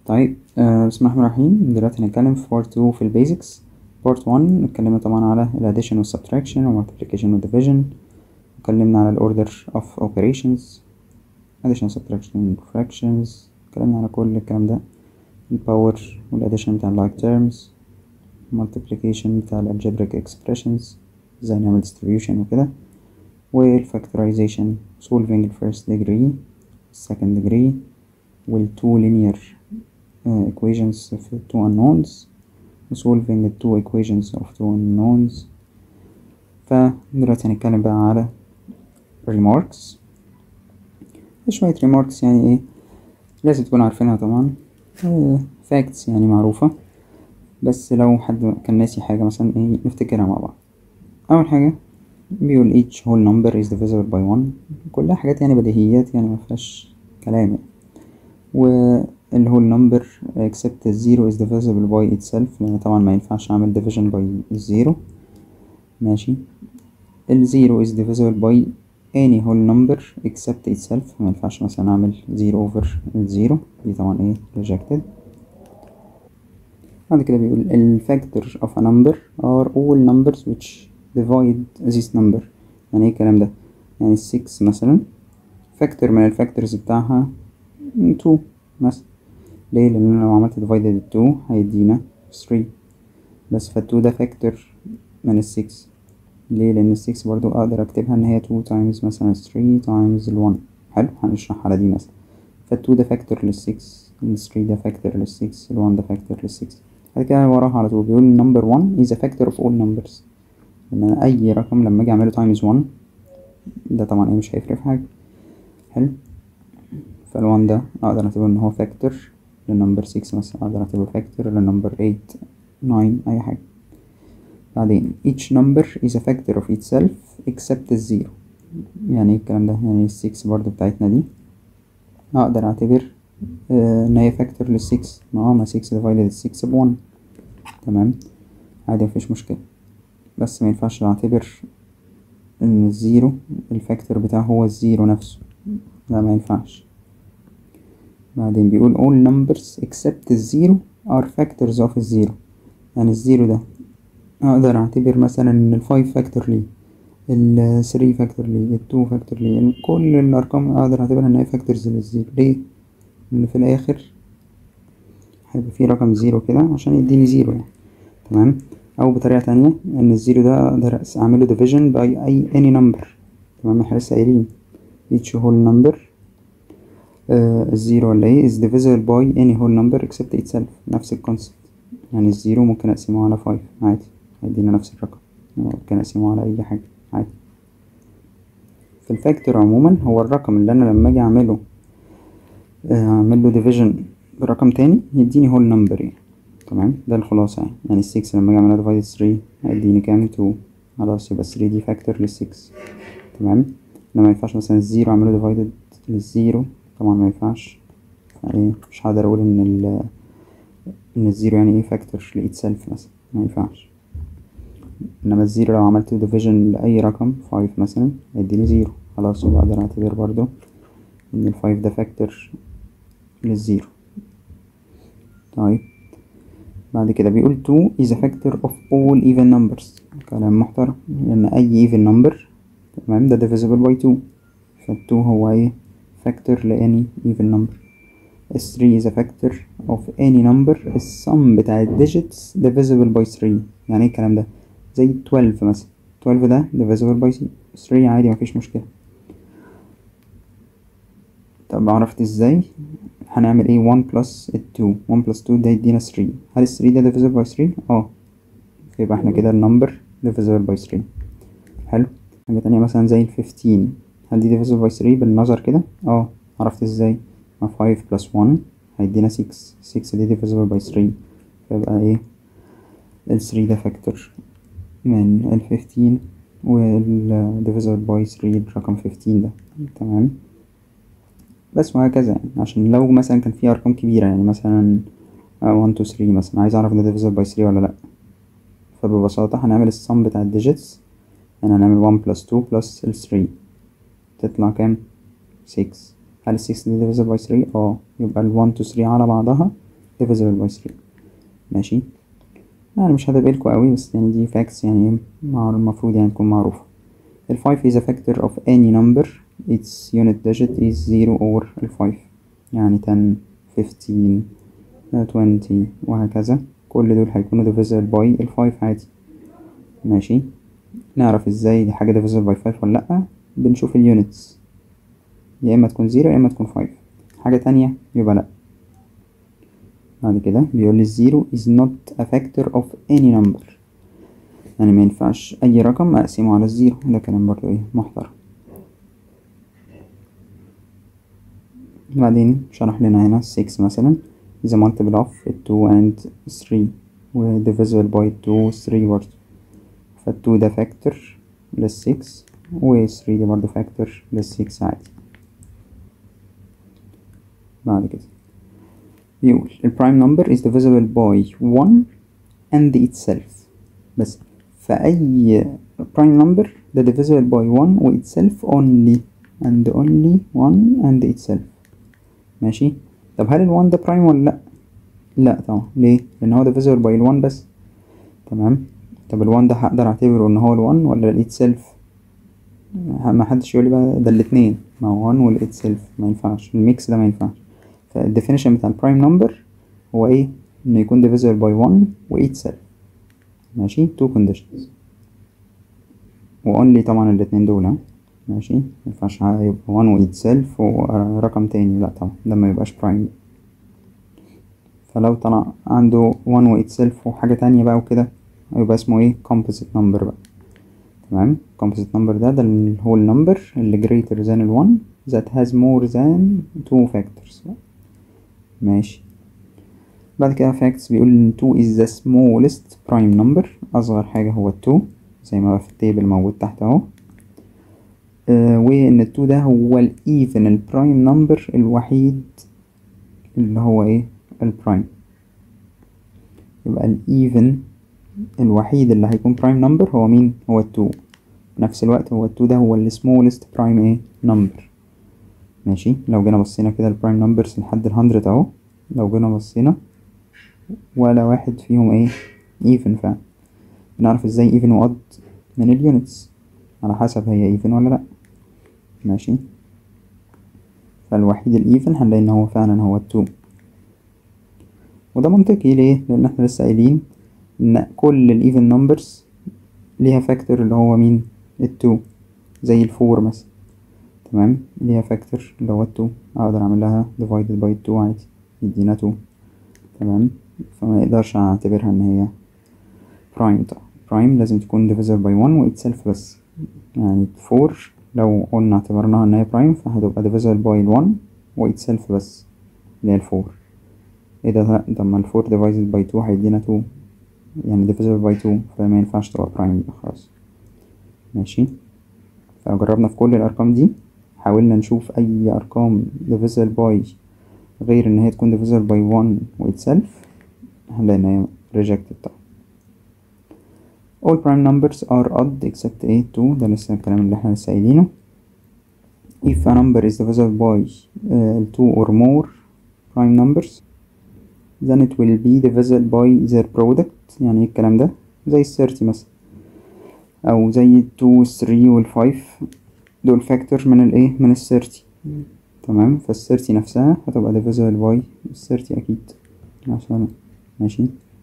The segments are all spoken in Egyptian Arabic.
طيب آه بسم الله الرحمن الرحيم دلوقتي هنتكلم في بارت 2 في البيزكس بارت 1 اتكلمنا طبعا على الاديشن والسبتراكشن والمالتيبليكيشن والديفيجن اتكلمنا على الاوردر اوف اوبريشنز addition subtraction fractions اتكلمنا على كل الكلام ده الباور والاديشن بتاع اللايك تيرمز multiplication بتاع الالجبريك اكسبريشنز ازاي نعمل distribution وكده والفactorization solving الفيرست degree second degree والتو linear uh, equations of two unknowns solving the two equations of two unknowns فدلوقتي هنتكلم بقى على remarks شوية remarks يعني ايه لازم تكونوا عارفينها طبعا آه، facts يعني معروفة بس لو حد كان ناسي حاجة مثلا ايه نفتكرها مع بعض أول حاجة بيقول each whole number is divisible by one كلها حاجات يعني بديهيات يعني مفيهاش كلام يعني واللي هو النمبر except zero is divisible by itself لأن طبعا ما ينفعش أعمل division by zero ماشي ال zero is divisible by any whole number except itself ما ينفعش مثلا أعمل zero over zero دي طبعا ايه rejected بعد كده بيقول ال factors of a number are all numbers which divide this number يعني ايه الكلام ده يعني 6 مثلا فاكتور من الفاكتورز بتاعها 2 مثلا ليه لان انا لو عملت divided ال 2 هيدينا 3 بس فال 2 ده فاكتور من ال 6 ليه لان ال 6 برضو اقدر اكتبها ان هي 2 times مثلا 3 times ال 1 حلو هنشرح على دي مثلا فال 2 ده فاكتور لل 6 ال 3 ده فاكتور لل 6 ال 1 ده فاكتور لل 6 بعد كده وراها على طول بيقول number 1 is a factor of all numbers ان انا اي رقم لما اجي اعمله times 1 ده طبعا ايه مش هيفرق في حاجه حلو فالوان ده اقدر اعتبره ان هو فاكتور للنمبر 6 مثلا اقدر اعتبره فاكتور للنمبر 8 9 اي حاجه بعدين each number is a factor of itself except الزيرو يعني ايه الكلام ده يعني ال 6 برضو بتاعتنا دي اقدر اعتبر آه ان هي فاكتور لل 6 ما هو ما 6 divided 6 ب 1 تمام عادي مفيش مشكله بس ما ينفعش اعتبر ان الزيرو الفاكتور بتاعه هو الزيرو نفسه لا ما ينفعش بعدين بيقول all numbers except الزيرو are factors of الزيرو يعني الزيرو ده اقدر اعتبر مثلا ان الفايف فاكتور ليه الثري فاكتور ليه التو فاكتور ليه كل الارقام اقدر اعتبرها ان هي فاكتورز للزيرو ليه لان في الاخر هيبقى في رقم زيرو كده عشان يديني زيرو يعني تمام او بطريقه تانية ان الزيرو ده اقدر اعمله division by اي any number تمام احنا لسه قايلين each whole number آه الزيرو ولا ايه is divisible by any whole number except itself نفس الكونسبت يعني الزيرو ممكن اقسمه على 5 عادي هيدينا نفس الرقم ممكن اقسمه على اي حاجه عادي في الفاكتور عموما هو الرقم اللي انا لما اجي اعمله آه، اعمل له division برقم تاني يديني whole number يعني تمام ده الخلاصة يعني يعني السكس لما اجي اعملها ديفايد 3 هيديني كام 2 خلاص يبقى 3 دي فاكتور للسكس تمام لما ما ينفعش مثلا الزيرو اعمله ديفايدد للزيرو طبعا ما ينفعش يعني مش هقدر اقول ان ال ان الزيرو يعني ايه فاكتور لإيت سيلف مثلا ما ينفعش انما الزيرو لو عملت ديفيجن لاي رقم 5 مثلا هيديني زيرو خلاص يبقى اقدر اعتبر برضو ان الفايف ده فاكتور للزيرو طيب بعد كده بيقول 2 is a factor of all even numbers كلام محترم لأن أي even number تمام ده divisible by 2 فال 2 هو ايه factor ل any even number ال 3 is a factor of any number السم بتاع ال digits divisible by 3 يعني ايه الكلام ده زي 12 مثلا 12 ده divisible by 3 عادي مفيش مشكلة طب عرفت ازاي هنعمل ايه 1 plus ال 2 1 plus 2 ده يدينا 3 هل ال 3 ده divisible by 3 اه يبقى احنا كده النمبر divisible by 3 حلو حاجة تانية مثلا زي ال 15 هل دي divisible by 3 بالنظر كده اه عرفت ازاي ما 5 plus 1 هيدينا 6 6 دي divisible by 3 فيبقى ايه ال 3 ده فاكتور من ال 15 وال divisible by 3 رقم 15 ده تمام بس وهكذا يعني عشان لو مثلا كان في ارقام كبيرة يعني مثلا 1 2 3 مثلا عايز اعرف ده divisible by 3 ولا لا فببساطة هنعمل السم بتاع الديجيتس يعني هنعمل 1 plus 2 plus ال 3 تطلع كام 6 هل ال 6 دي divisible by 3 اه يبقى ال 1 2 3 على بعضها divisible by 3 ماشي يعني مش هتقبلكوا قوي بس يعني دي facts يعني مع- المفروض يعني تكون معروفة ال 5 is a factor of any number its unit digit is 0 or ال 5 يعني 10 15 20 وهكذا كل دول هيكونوا divisible by ال 5 عادي ماشي نعرف ازاي دي حاجة divisible by 5 ولا لأ بنشوف اليونتس يا اما تكون 0 يا اما تكون 5 حاجة تانية يبقى لأ بعد كده بيقول لي الزيرو is not a factor of any number يعني ما ينفعش اي رقم اقسمه على الزيرو ده كلام برضو ايه محترم بعدين شرح لنا هنا 6 مثلا is a multiple of 2 and 3 و divisible by 2 و 3 برضو فال 2 ده factor لل 6 و 3 دي برضو factor لل 6 عادي بعد كده بيقول ال prime number is divisible by 1 and itself بس فأي prime number ده divisible by 1 و itself only and only 1 and itself ماشي طب هل ال 1 ده prime ولا لأ؟ لأ طبعا ليه؟ لأن هو divisible by ال 1 بس تمام طب ال 1 ده هقدر اعتبره ان هو ال 1 ولا ال itself؟ ما حدش يقول لي بقى ده الاتنين ما هو 1 وال itself ما ينفعش الميكس ده ما ينفعش فالديفينيشن بتاع البرايم نمبر هو ايه انه يكون divisible by 1 و itself ماشي two conditions و only طبعا الاتنين دول ها ماشي مينفعش يبقى 1 و itself ورقم تاني لا طبعا ده ما يبقاش برايم فلو طلع عنده 1 و itself وحاجة تانية بقى وكده يبقى اسمه ايه composite number بقى تمام composite number ده ده اللي هو النمبر اللي greater than ال 1 that has more than two factors ماشي بعد كده facts بيقول ان 2 is the smallest prime number أصغر حاجة هو 2 زي ما في التيبل موجود تحت اهو آه وان ال 2 ده هو ال even البرايم نمبر الوحيد اللي هو ايه البرايم يبقى ال even الوحيد اللي هيكون برايم نمبر هو مين هو ال 2 في نفس الوقت هو ال 2 ده هو ال smallest prime ايه نمبر ماشي لو جينا بصينا كده البرايم نمبرز لحد ال 100 اهو لو جينا بصينا ولا واحد فيهم ايه even فعلا بنعرف ازاي even و odd من اليونتس على حسب هي even ولا لا ماشي فالوحيد الايفن هنلاقي ان هو فعلا هو التو وده منطقي ليه لان احنا لسه قايلين ان كل الايفن نمبرز ليها فاكتور اللي هو مين التو زي الفور مثلا تمام ليها فاكتور اللي هو التو اقدر اعمل لها divided by 2 عادي يدينا 2 تمام فما يقدرش اعتبرها ان هي برايم طبعا برايم لازم تكون divisible by 1 و itself بس يعني 4 لو قلنا اعتبرناها ان هي برايم فهتبقى divisible by 1 و itself بس اللي هي الفور ايه ده طب ما الفور divided by 2 هيدينا 2 يعني divisible by 2 فما ينفعش تبقى برايم يبقى خلاص ماشي فلو جربنا في كل الارقام دي حاولنا نشوف اي ارقام divisible by غير ان هي تكون divisible by 1 و itself هنلاقي ان هي rejected طبعا all prime numbers are odd except a 2 ده لسه الكلام اللي احنا لسه قايلينه if a number is divisible by uh, 2 or more prime numbers then it will be divisible by their product يعني ايه الكلام ده زي ال 30 مثلا او زي ال 2 وال 3 وال 5 دول فاكتور من الايه من ال 30 تمام فال 30 نفسها هتبقى divisible by ال 30 اكيد عشان ماشي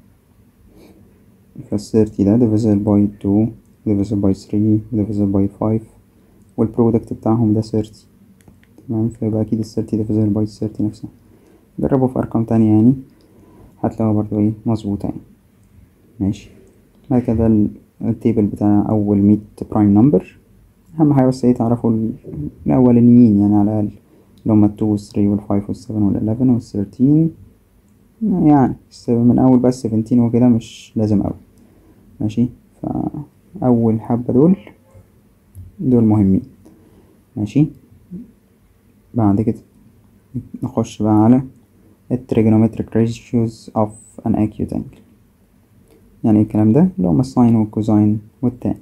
فال 30 ده divisible by 2 divisible by 3 divisible by 5 والبرودكت بتاعهم ده 30 تمام فيبقى اكيد ال 30 divisible by ال 30 نفسها جربوا في ارقام تانية يعني هتلاقوها برضو ايه مظبوطة يعني ماشي بعد كده التيبل بتاع اول 100 برايم نمبر اهم حاجة بس ايه تعرفوا الاولانيين يعني على الاقل اللي هما ال 2 وال 3 وال 5 وال 7 وال 11 وال 13 يعني من اول بس 17 وكده مش لازم اوي ماشي فاول حبة دول دول مهمين ماشي بعد كده نخش بقى على التريجونومتريك ratios of an acute angle يعني الكلام ده اللي هما الساين والكوزاين والتان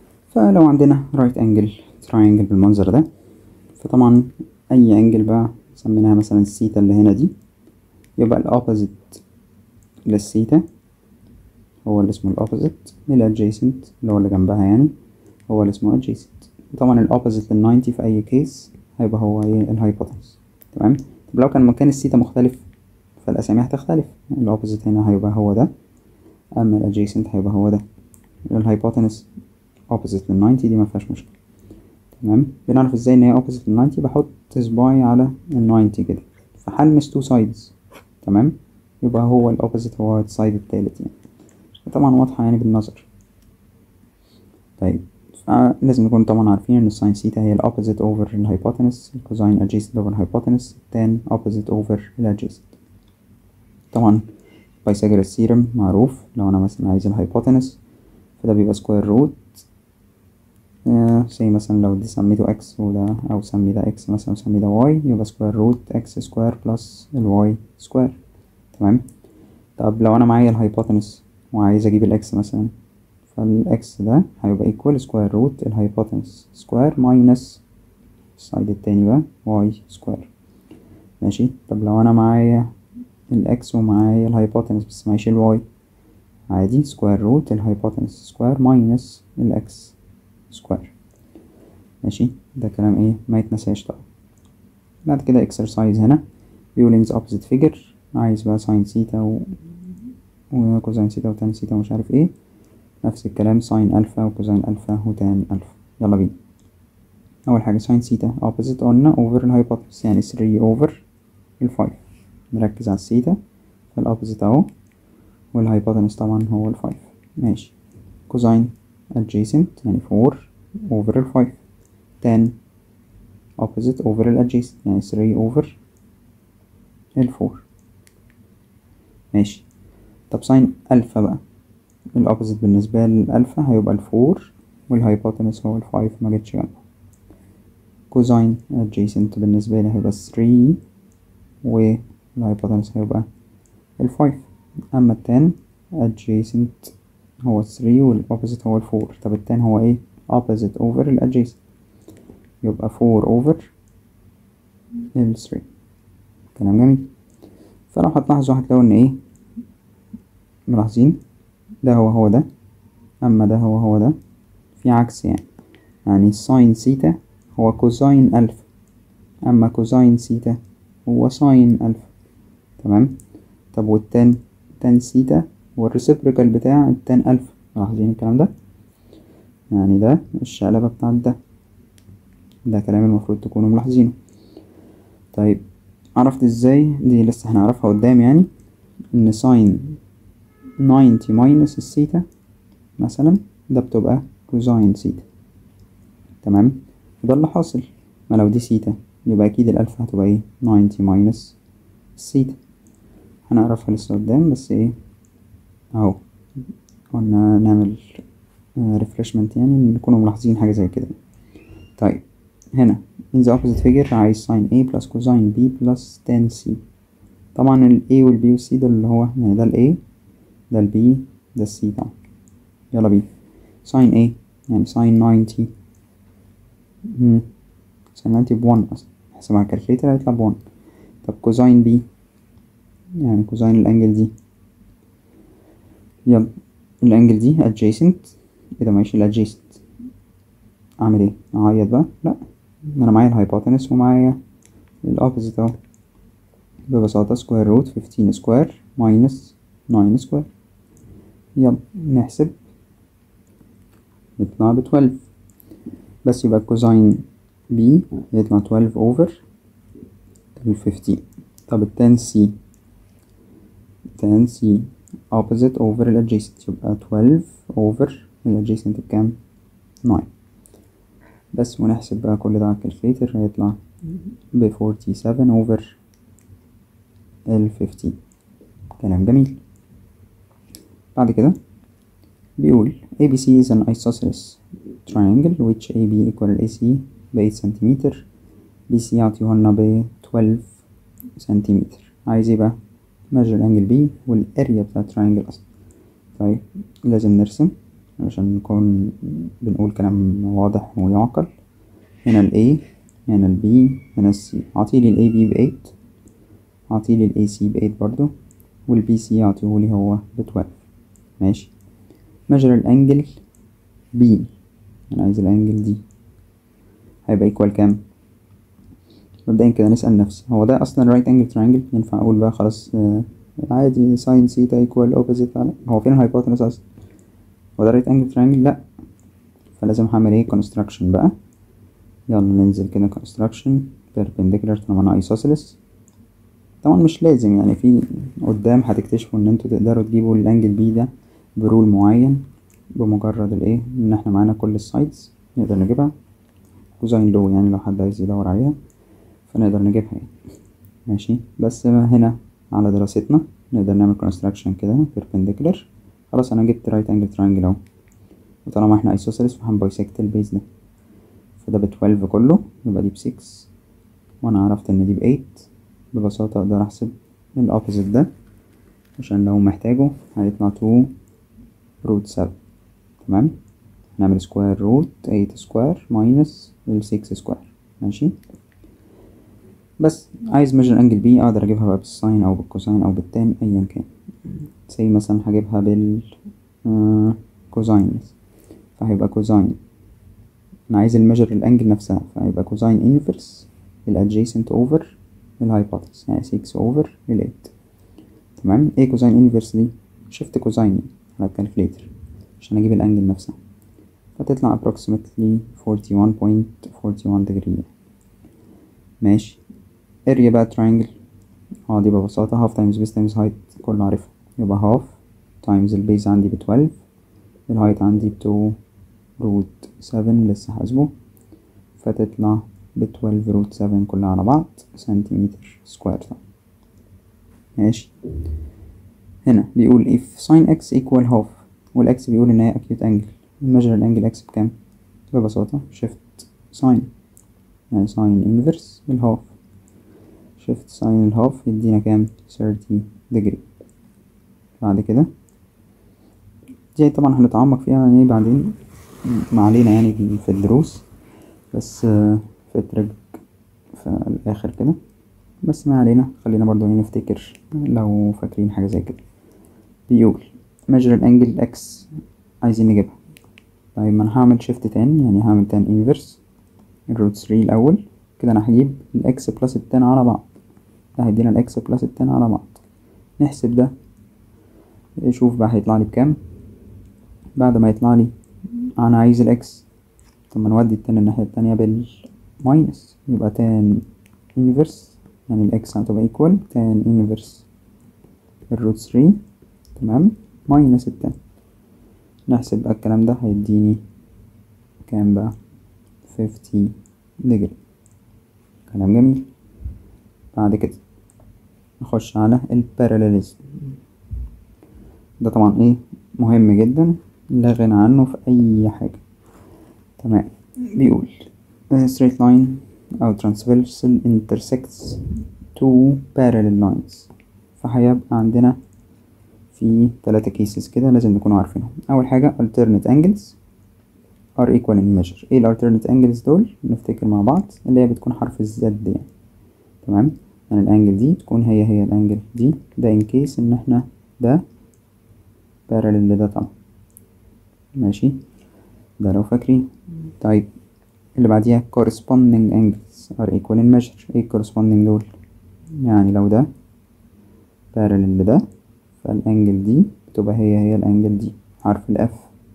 فلو عندنا right angle triangle بالمنظر ده فطبعا اي انجل بقى سميناها مثلا السيتا اللي هنا دي يبقى الأوبوزيت للسيتا هو اللي اسمه الأوبوزيت للأدجيسنت اللي هو اللي جنبها يعني هو اللي اسمه adjacent طبعا الأوبوزيت للناينتي في أي كيس هيبقى هو ايه الهايبوتنس تمام طب لو كان مكان السيتا مختلف فالأسامي هتختلف الأوبوزيت هنا هيبقى هو ده أما الأدجيسنت هيبقى هو ده الهايبوتنس opposite لل 90 دي مفيهاش مشكلة تمام بنعرف ازاي ان هي opposite لل 90 بحط صباعي على ال 90 كده فهلمس two sides تمام يبقى هو ال opposite هو السايد التالت يعني طبعا واضحة يعني بالنظر طيب فلازم نكون طبعا عارفين ان الساين سيتا هي ال opposite over ال hypotenuse الكوزاين adjacent over hypotenuse tan opposite over ال adjacent طبعا بايثاغورس ثيرم معروف لو انا مثلا عايز الهايبوتنس فده بيبقى سكوير روت زي مثلا لو دي سميته اكس وده او سمي ده اكس مثلا وسمي ده واي يبقى سكوير روت اكس سكوير بلس الواي سكوير تمام طب لو انا معايا الهايبوتنس وعايز اجيب الاكس مثلا فالاكس ده هيبقى ايكوال سكوير روت الهايبوتنس سكوير ماينس السايد التاني بقى واي سكوير ماشي طب لو انا معايا الاكس ومعايا الهايبوتنس بس معيش الواي عادي سكوير روت الهايبوتنس سكوير ماينس الاكس سكوير ماشي ده كلام ايه ما يتنساش طبعا بعد كده اكسرسايز هنا بيقول in the opposite figure عايز بقى ساين سيتا و... وكوزين سيتا وتان سيتا ومش عارف ايه نفس الكلام ساين الفا وكوزين الفا وتان الفا يلا بينا اول حاجه ساين سيتا opposite قلنا over الهايبوتنس يعني 3 over الفايف نركز على السيتا فالopposite اهو والهايبوتنس طبعا هو الفايف ماشي كوزين adjacent يعني 4 over الفايف tan opposite over ال adjacent يعني 3 over الفور ماشي طب ساين ألفا بقى الأوبوزيت بالنسبة للألفا هيبقى الفور والهايبوتنس هو الفايف ما جتش جنبه كوزين adjacent بالنسبة لي هيبقى 3 والهايبوتنس هيبقى الفايف أما التان adjacent هو 3 والأوبوزيت هو الفور طب التان هو ايه opposite over الادجيسنت يبقى 4 over ال 3 كلام جميل فلو هتلاحظوا هتلاقوا ان ايه ملاحظين ده هو هو ده اما ده هو هو ده في عكس يعني يعني ساين سيتا هو كوزاين الفا اما كوزاين سيتا هو ساين الفا تمام طب والتان تان سيتا هو الريسيبريكال بتاع التان الفا ملاحظين الكلام ده يعني ده الشقلبة بتاعت ده ده كلام المفروض تكونوا ملاحظينه طيب عرفت ازاي دي لسه هنعرفها قدام يعني ان ساين 90 ماينس السيتا مثلا ده بتبقى كوزاين سيتا تمام وده اللي حاصل ما لو دي سيتا يبقى اكيد الالفا هتبقى ايه 90 ماينس السيتا هنعرفها لسه قدام بس ايه اهو قلنا نعمل ريفرشمنت يعني نكونوا ملاحظين حاجة زي كده طيب هنا in the opposite figure عايز sin A plus cosine B plus tan C طبعا ال A وال B وال C ده اللي هو يعني ده ال A ده ال B ده ال C طبعا يلا بينا sin A يعني sin 90 مم. sin 90 بوان أصلا احسبها على الكالكليتر هيطلع بوان طب cosine B يعني cosine الأنجل دي يلا الأنجل دي adjacent ايه ده معيش الادجيسنت اعمل ايه اعيط بقى لا انا معايا الهايبوتنس ومعايا الاوبوزيت اهو ببساطة سكوير روت فيفتين سكوير ماينس ناين سكوير يلا نحسب يطلع بتويلف بس يبقى كوزين بي يطلع تويلف اوفر الفيفتين طب التان سي تان سي opposite over ال adjacent يبقى 12 over ال adjacent بكام؟ 9 بس ونحسب بقى كل ده على الكالكليتر هيطلع ب 47 over ال 15 كلام جميل بعد كده بيقول ABC is an isosceles triangle which AB equal AC ب 8 سنتيمتر BC يعطيهولنا ب 12 سنتيمتر عايز ايه بقى؟ measure angle B والاريا بتاع التراينجل اصلا طيب لازم نرسم عشان نكون بنقول كلام واضح ويعقل هنا ال A هنا ال B هنا ال C عطيلي ال AB بإيت عطيلي ال AC بإيت برضو وال BC عطيهولي هو بتويلف ماشي measure الأنجل B أنا عايز الأنجل دي هيبقى equal كام مبدئيا كده نسأل نفسي هو ده أصلا right angle triangle ينفع أقول بقى خلاص آه عادي sin theta equal opposite على هو فين الهايبوتنس أصلا هو ده right angle triangle لأ فلازم هعمل ايه construction بقى يلا ننزل كده construction perpendicular طالما انا isosceles طبعا مش لازم يعني في قدام هتكتشفوا ان انتوا تقدروا تجيبوا الانجل بي ده برول معين بمجرد الايه ان احنا معانا كل السايدز نقدر نجيبها كوزاين لو يعني لو حد عايز يدور عليها فنقدر نجيبها يعني ماشي بس هنا على دراستنا نقدر نعمل construction كده perpendicular خلاص انا جبت right angle triangle اهو وطالما احنا isosceles فهنبايسكت البيز ده فده بتويلف كله يبقى دي بسكس وانا عرفت ان دي بايت ببساطة اقدر احسب الاوبوزيت ده عشان لو محتاجه هيطلع تو روت سبعة تمام هنعمل سكوير روت ايت سكوير ماينس السكس سكوير ماشي بس عايز ميجر انجل بي اقدر اجيبها بقى بالساين او بالكوساين او بالتان ايا كان زي مثلا هجيبها بال آه كوزاين فهيبقى كوزاين انا عايز الميجر الانجل نفسها فهيبقى كوزاين انفرس الادجيسنت اوفر الهايبوتنس يعني 6 اوفر ال 8 تمام ايه كوزاين انفرس دي شفت كوزاين على الكالكليتر عشان اجيب الانجل نفسها فتطلع approximately 41.41 degree ماشي اريا بقى triangle اه دي ببساطة half times base times height كله عارفها يبقى half times البيز عندي ب 12 الهايت عندي ب 2 روت 7 لسه حاسبه فتطلع ب 12 روت 7 كلها على بعض سنتيمتر سكوير طبعا ماشي هنا بيقول if sin x equal half والاكس بيقول ان هي acute angle نمجر الانجل اكس بكام ببساطة shift sin يعني sin inverse الهاف shift sin الهاف يدينا كام 30 degree بعد كده دي طبعا هنتعمق فيها يعني بعدين ما علينا يعني في الدروس بس في التريك في الاخر كده بس ما علينا خلينا برضو نفتكر لو فاكرين حاجة زي كده بيقول measure الانجل اكس عايزين نجيبها طيب ما انا هعمل شيفت تان يعني هعمل تان انفرس الروت 3 الاول كده انا هجيب الاكس بلس التان على بعض ده هيدينا الاكس بلس التان على بعض نحسب ده شوف بقى هيطلع لي بكام بعد ما يطلع لي انا عايز الاكس طب ما نودي التان الناحية التانية بالماينس يبقى تان انفرس يعني الاكس هتبقى ايكوال تان انفرس الروت 3 تمام ماينس التان نحسب بقى الكلام ده هيديني كام بقى 50 ديجري كلام جميل بعد كده نخش على الباراليليزم ده طبعا ايه مهم جدا لا غنى عنه في اي حاجة تمام بيقول straight line او transversal intersects two parallel lines فهيبقى عندنا في ثلاثة كيسز كده لازم نكونوا عارفينهم أول حاجة alternate angles are equal in measure ايه ال alternate angles دول نفتكر مع بعض اللي هي بتكون حرف الزد يعني تمام يعني الانجل دي تكون هي هي الانجل دي ده in case ان احنا ده parallel لده طبعا ماشي ده لو فاكرين طيب اللي بعديها corresponding angles are equal in measure ايه corresponding دول يعني لو ده parallel لده فالانجل دي بتبقى هي هي الانجل دي حرف الاف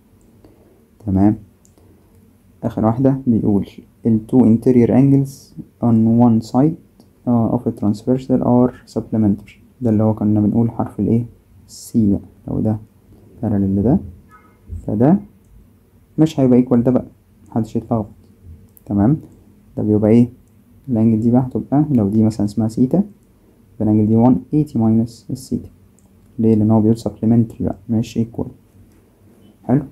تمام اخر واحدة بيقول ال two interior angles on one side uh, of a transversal are supplementary ده اللي هو كنا بنقول حرف الايه سي بقى لو ده parallel لده فده مش هيبقى equal ده بقى محدش يتلخبط تمام ده بيبقى ايه الانجل دي بقى هتبقى لو دي مثلا اسمها سيتا فالانجل دي 180 ماينس السيتا ليه لان هو بيقول supplementary بقى مش equal حلو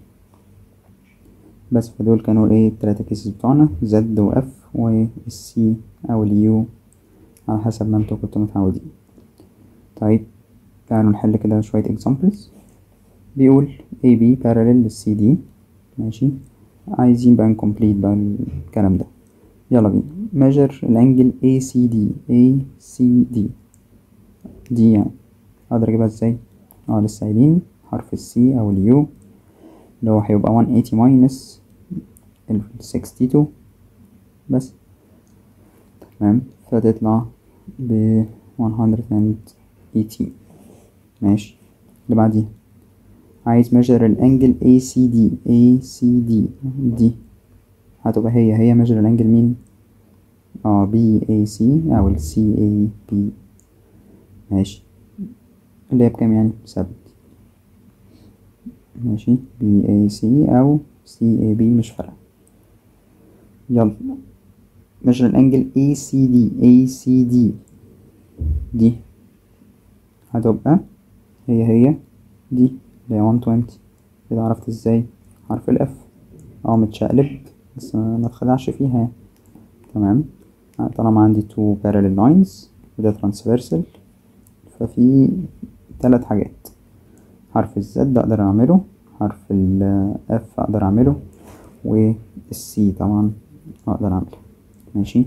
بس فدول كانوا ايه التلاتة كيسز بتوعنا زد و اف والسي او اليو على حسب ما انتوا كنتوا متعودين طيب تعالوا نحل كده شوية examples بيقول AB parallel للسي دي ماشي عايزين بقى نكمبليت بقى الكلام ده يلا بينا measure الانجل ACD ACD دي يعني اقدر اجيبها ازاي اه لسه قايلين حرف السي او اليو اللي هو هيبقى 180 minus ال 62 بس تمام فتطلع ب 180 ماشي اللي بعديها عايز measure الانجل ACD ACD دي هتبقى هي هي measure الانجل مين اه BAC او ال CAB ماشي اللي هي بكام يعني بثابت ماشي BAC او CAB مش فارقة يلا measure الانجل ACD ACD دي هتبقى هي هي دي اللي هي 120 كده عرفت ازاي حرف الاف اه متشقلب بس ما تخدعش فيها يعني. تمام طالما عندي two parallel lines وده transversal ففي تلات حاجات حرف الزد اقدر اعمله حرف الاف اقدر اعمله والسي طبعا اقدر اعمله ماشي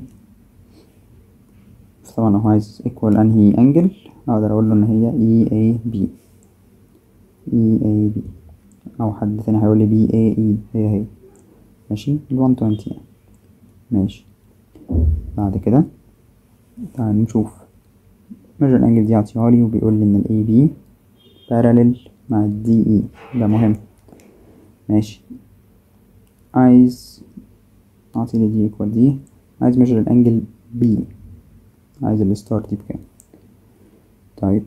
طبعا لو عايز equal انهي انجل اقدر اقول له ان هي اي اي بي اي اي بي او حد تاني هيقول لي بي اي اي هي هي ماشي ال 120 يعني ماشي بعد كده تعال نشوف measure الانجل دي عطيها لي وبيقول لي ان ال AB parallel مع ال DE ده مهم ماشي عايز اعطي لي دي equal دي عايز measure الانجل B عايز الستار دي بكام طيب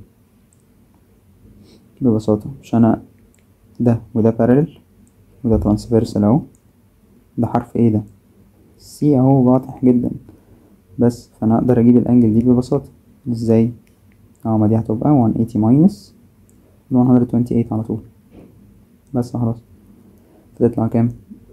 ببساطة مش انا ده وده parallel وده transversal اهو ده حرف ايه ده سي اهو واضح جدا بس فانا اقدر اجيب الانجل دي ببساطة ازاي اه ما دي هتبقى 180 ماينس 128 على طول بس خلاص فتطلع كام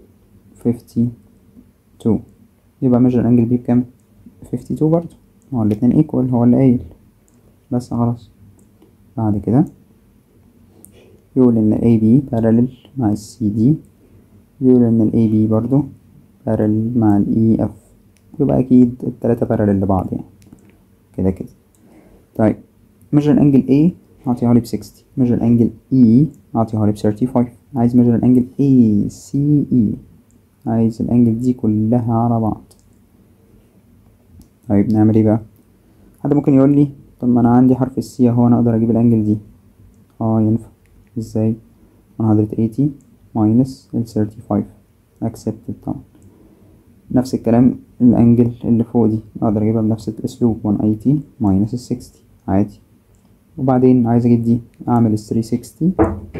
52 يبقى measure الانجل بي بكام 52 برضو هو الاتنين ايكوال هو اللي قايل بس خلاص بعد كده يقول ان ال AB parallel مع ال CD بيقول ان ال AB برضو parallel مع ال EF يبقى اكيد التلاتة parallel لبعض يعني كده كده طيب measure الانجل A هعطيها لي ب 60 measure الانجل E هعطيها لي ب 35 عايز measure الانجل ACE عايز الانجل دي كلها على بعض طيب نعمل ايه بقى حد ممكن يقول لي طب ما انا عندي حرف السي اهو انا اقدر اجيب الانجل دي اه ينفع ازاي 180 minus ال 35 accepted طبعا نفس الكلام الانجل اللي فوق دي اقدر اجيبها بنفس الاسلوب 180 minus ال 60 عادي وبعدين عايز اجيب دي اعمل ال 360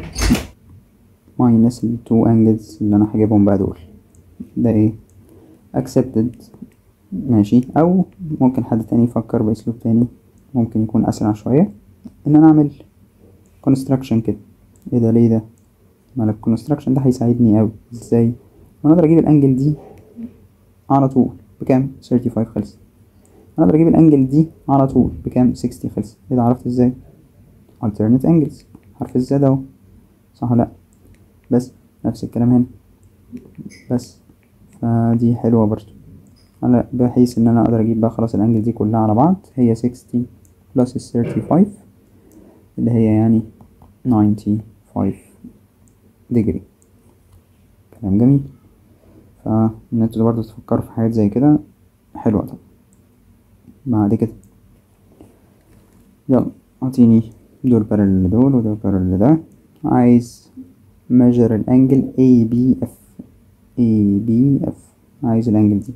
minus ال 2 angles اللي انا هجيبهم بقى دول ده ايه accepted ماشي او ممكن حد تاني يفكر باسلوب تاني ممكن يكون اسرع شوية ان انا اعمل construction كده ايه ده ليه ده ما الكونستراكشن ده هيساعدني اوي ازاي انا اقدر اجيب الانجل دي على طول بكام 35 خلص انا اقدر اجيب الانجل دي على طول بكام 60 خلص ايه ده عرفت ازاي alternate angles حرف الزد اهو صح ولا لا بس نفس الكلام هنا بس فدي حلوة برضو على بحيث ان انا اقدر اجيب بقى خلاص الانجل دي كلها على بعض هي 60 بلس ال 35 اللي هي يعني 95 ديجري كلام جميل فان انتوا برضه تفكروا في حاجات زي كده حلوة طبعا بعد كده يلا اعطيني دول بارل لدول ودول بارل لده عايز measure الانجل ABF ABF عايز الانجل دي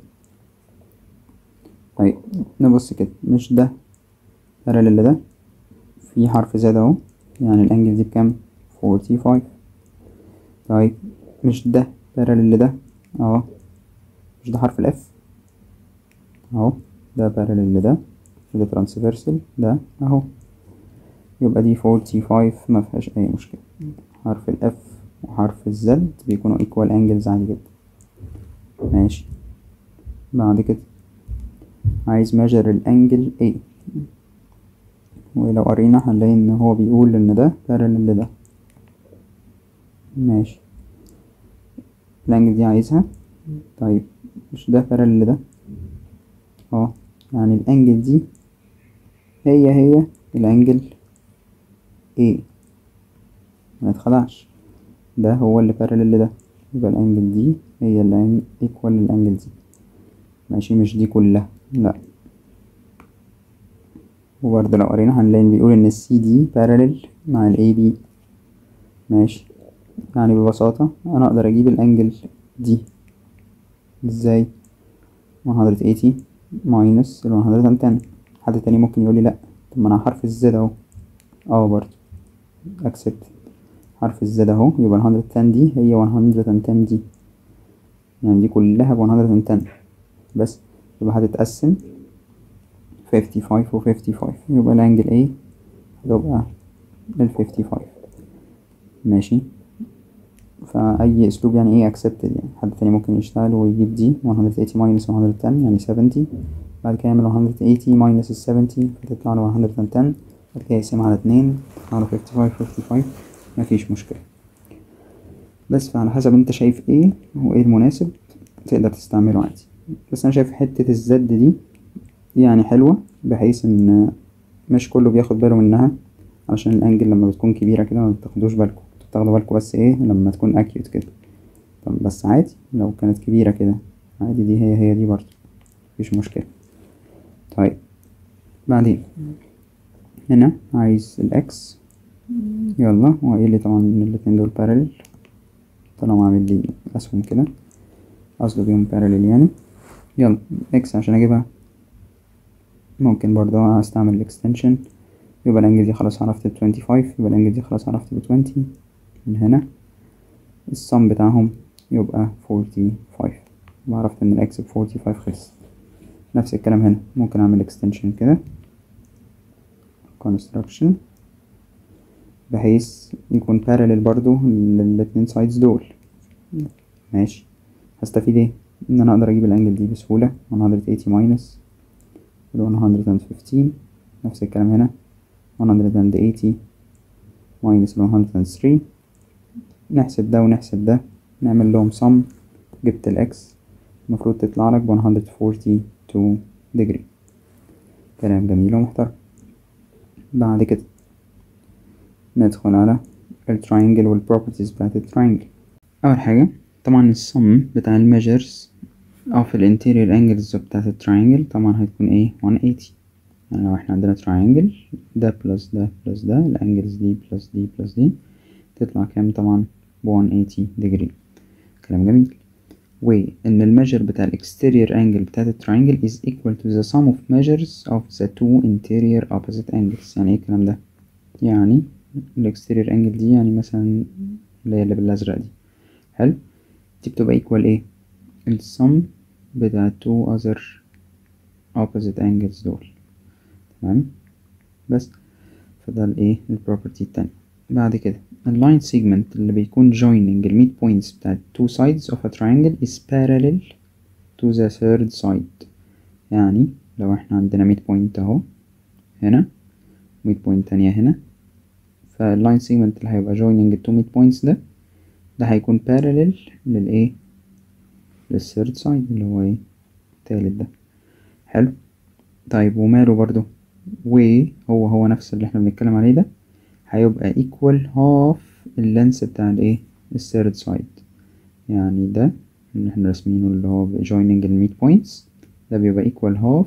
طيب نبص كده مش ده بارل لده في حرف زاد اهو يعني الانجل دي بكام 45 طيب مش ده بارل لده اهو مش ده حرف الاف اهو ده بارل لده وده ترانسفيرسال ده اهو يبقى دي 45 ما فيهاش اي مشكله حرف الاف وحرف الزد بيكونوا equal angles عادي جدا ماشي بعد كده عايز measure الانجل A ولو قرينا هنلاقي ان هو بيقول ان ده parallel لده ماشي الانجل دي عايزها طيب مش ده parallel لده اه يعني الانجل دي هي هي الانجل A ما نتخدعش ده هو اللي بارلل لده يبقى الانجل دي هي اللي ايكوال للانجل دي ماشي مش دي كلها لا وبرضه لو قرينا هنلاقي إن بيقول ان السي دي بارلل مع الاي بي ماشي يعني ببساطة انا اقدر اجيب الانجل دي ازاي 180 ماينس ال 110 حد تاني ممكن يقولي لأ طب ما أنا حرف الزد أهو اه برضه accept حرف الزد أهو يبقى ال 110 دي هي 110 دي يعني دي كلها ب 110 بس يبقى هتتقسم 55 و 55 يبقى الأنجل A هتبقى ال 55 ماشي فأي أسلوب يعني ايه accepted يعني حد تاني ممكن يشتغل ويجيب دي 180 minus 110 يعني 70 بعد كده يعمل 180 minus ال 70 فتطلع له 110 بعد كده يقسمها على اتنين تطلع له 55 55 مفيش مشكلة بس فعلى حسب انت شايف ايه وايه المناسب تقدر تستعمله عادي بس انا شايف حتة الزد دي يعني حلوة بحيث ان مش كله بياخد باله منها علشان الانجل لما بتكون كبيرة كده ما بتاخدوش بالكم تاخدوا بالكم بس ايه لما تكون اكيوت كده طب بس عادي لو كانت كبيرة كده عادي دي هي هي دي برضه مفيش مشكلة طيب بعدين هنا عايز الاكس يلا هو قايل لي طبعا ان الاتنين دول بارلل طالما عامل لي اسهم كده قصده بيهم بارلل يعني يلا اكس عشان اجيبها ممكن برضه استعمل الاكستنشن يبقى الانجل دي خلاص عرفت ال 25 يبقى الانجل دي خلاص عرفت ب 20 من هنا الصم بتاعهم يبقى 45 يبقى عرفت ان الاكس ب 45 خلص نفس الكلام هنا ممكن اعمل اكستنشن كده construction بحيث يكون parallel برضو للاتنين سايدز دول ماشي هستفيد ايه ان انا اقدر اجيب الانجل دي بسهولة 180 ماينس 115 نفس الكلام هنا 180 ماينس 103 نحسب ده ونحسب ده نعمل لهم sum جبت الاكس المفروض تطلع لك ب 142 degree كلام جميل ومحترم بعد كده ندخل على التراينجل والبروبرتيز بتاعت التراينجل اول حاجه طبعا السم بتاع الميجرز of الانتيريور angles بتاعت التراينجل طبعا هتكون ايه 180 يعني لو احنا عندنا تراينجل ده بلس ده بلس ده الانجلز دي بلس دي بلس دي تطلع كام طبعا ب 180 degree كلام جميل وان الميجر بتاع الاكستيريور انجل بتاعت التراينجل is equal to the sum of measures of the two interior opposite angles يعني ايه الكلام ده يعني الاكستيريور انجل دي يعني مثلا اللي هي اللي بالازرق دي حلو دي بتبقى equal ايه السم بتاع two other opposite angles دول تمام بس فده الايه البروبرتي التانية بعد كده اللاين segment اللي بيكون joining الميد points بتاعت two sides of a triangle is parallel to the third side يعني لو احنا عندنا mid point اهو هنا mid point تانية هنا فاللاين segment اللي هيبقى joining ال two mid points ده ده هيكون parallel للايه للثيرد سايد اللي هو ايه التالت ده حلو طيب وماله برضو وهو هو نفس اللي احنا بنتكلم عليه ده هيبقى equal half اللينس بتاع الايه الثيرد سايد يعني ده اللي احنا راسمينه اللي هو joining الميد بوينتس ده بيبقى equal half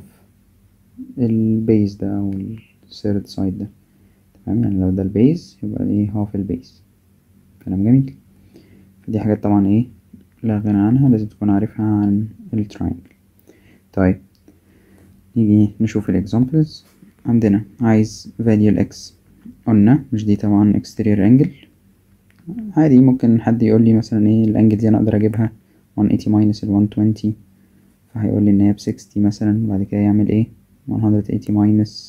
البيز ده او الثيرد سايد ده تمام يعني لو ده البيز يبقى ايه half البيز كلام جميل فدي حاجات طبعا ايه لا غنى عنها لازم تكون عارفها عن التراينجل طيب نيجي نشوف الاكزامبلز عندنا عايز value الاكس قلنا مش دي طبعا exterior angle عادي ممكن حد يقول لي مثلا ايه الانجل دي انا اقدر اجيبها 180 minus ال 120 فهيقول لي ان هي ب 60 مثلا بعد كده يعمل ايه 180 minus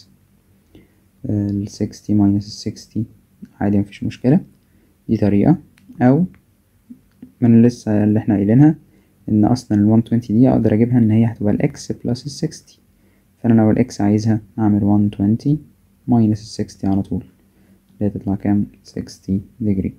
ال 60 minus ال 60 عادي مفيش مشكلة دي طريقة او من لسه اللي احنا قايلينها ان اصلا ال 120 دي اقدر اجيبها ان هي هتبقى الاكس بلس ال 60 فانا لو الاكس عايزها اعمل 120 ماينس ال 60 على طول اللي هي تطلع كام 60 ديجري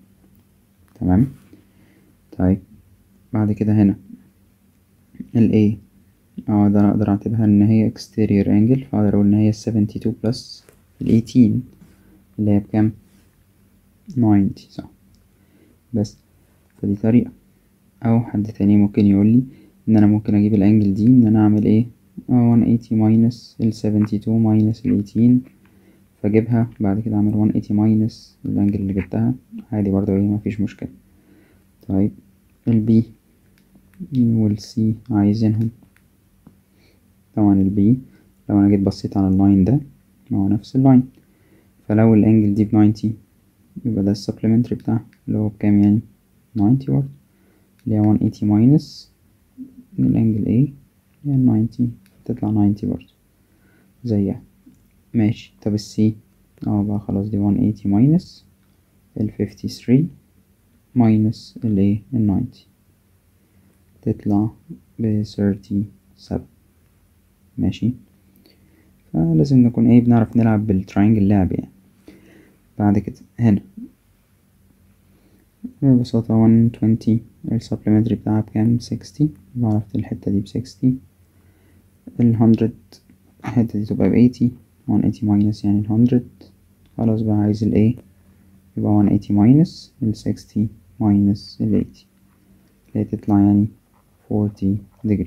تمام طيب بعد كده هنا ال A اه ده انا اقدر اعتبرها ان هي exterior angle فاقدر اقول ان هي 72 plus ال 18 اللي هي بكام 90 صح بس فدي طريقة او حد تاني ممكن يقول لي ان انا ممكن اجيب الانجل دي ان انا اعمل ايه اه 180 minus ال 72 minus ال 18 فاجيبها بعد كده اعمل 180 minus الانجل اللي جبتها عادي برضه ايه مفيش مشكلة طيب البي والسي عايزينهم طبعا البي لو انا جيت بصيت على اللاين ده ما هو نفس اللاين فلو الانجل دي بناينتي يبقى ده السبلمنتري بتاعها اللي هو بكام يعني ناينتي برضه اللي هي 180 ماينس الانجل A اللي هي ناينتي تطلع ناينتي برضه زيها ماشي طب السي اه بقى خلاص دي 180 ماينس ال 53 ماينس ال ايه ال 90 تطلع ب 37 ماشي فلازم نكون ايه بنعرف نلعب بالتراينجل لعب يعني بعد كده هنا ببساطة 120 السبلمنتري بتاعها بكام 60 عرفت الحتة دي بسكستي ال 100 الحتة دي تبقى بأيتي 180 ماينس يعني ال 100 خلاص بقى عايز ال A يبقى 180 ماينس ال 60 ماينس ال 80 اللي تطلع يعني 40 degree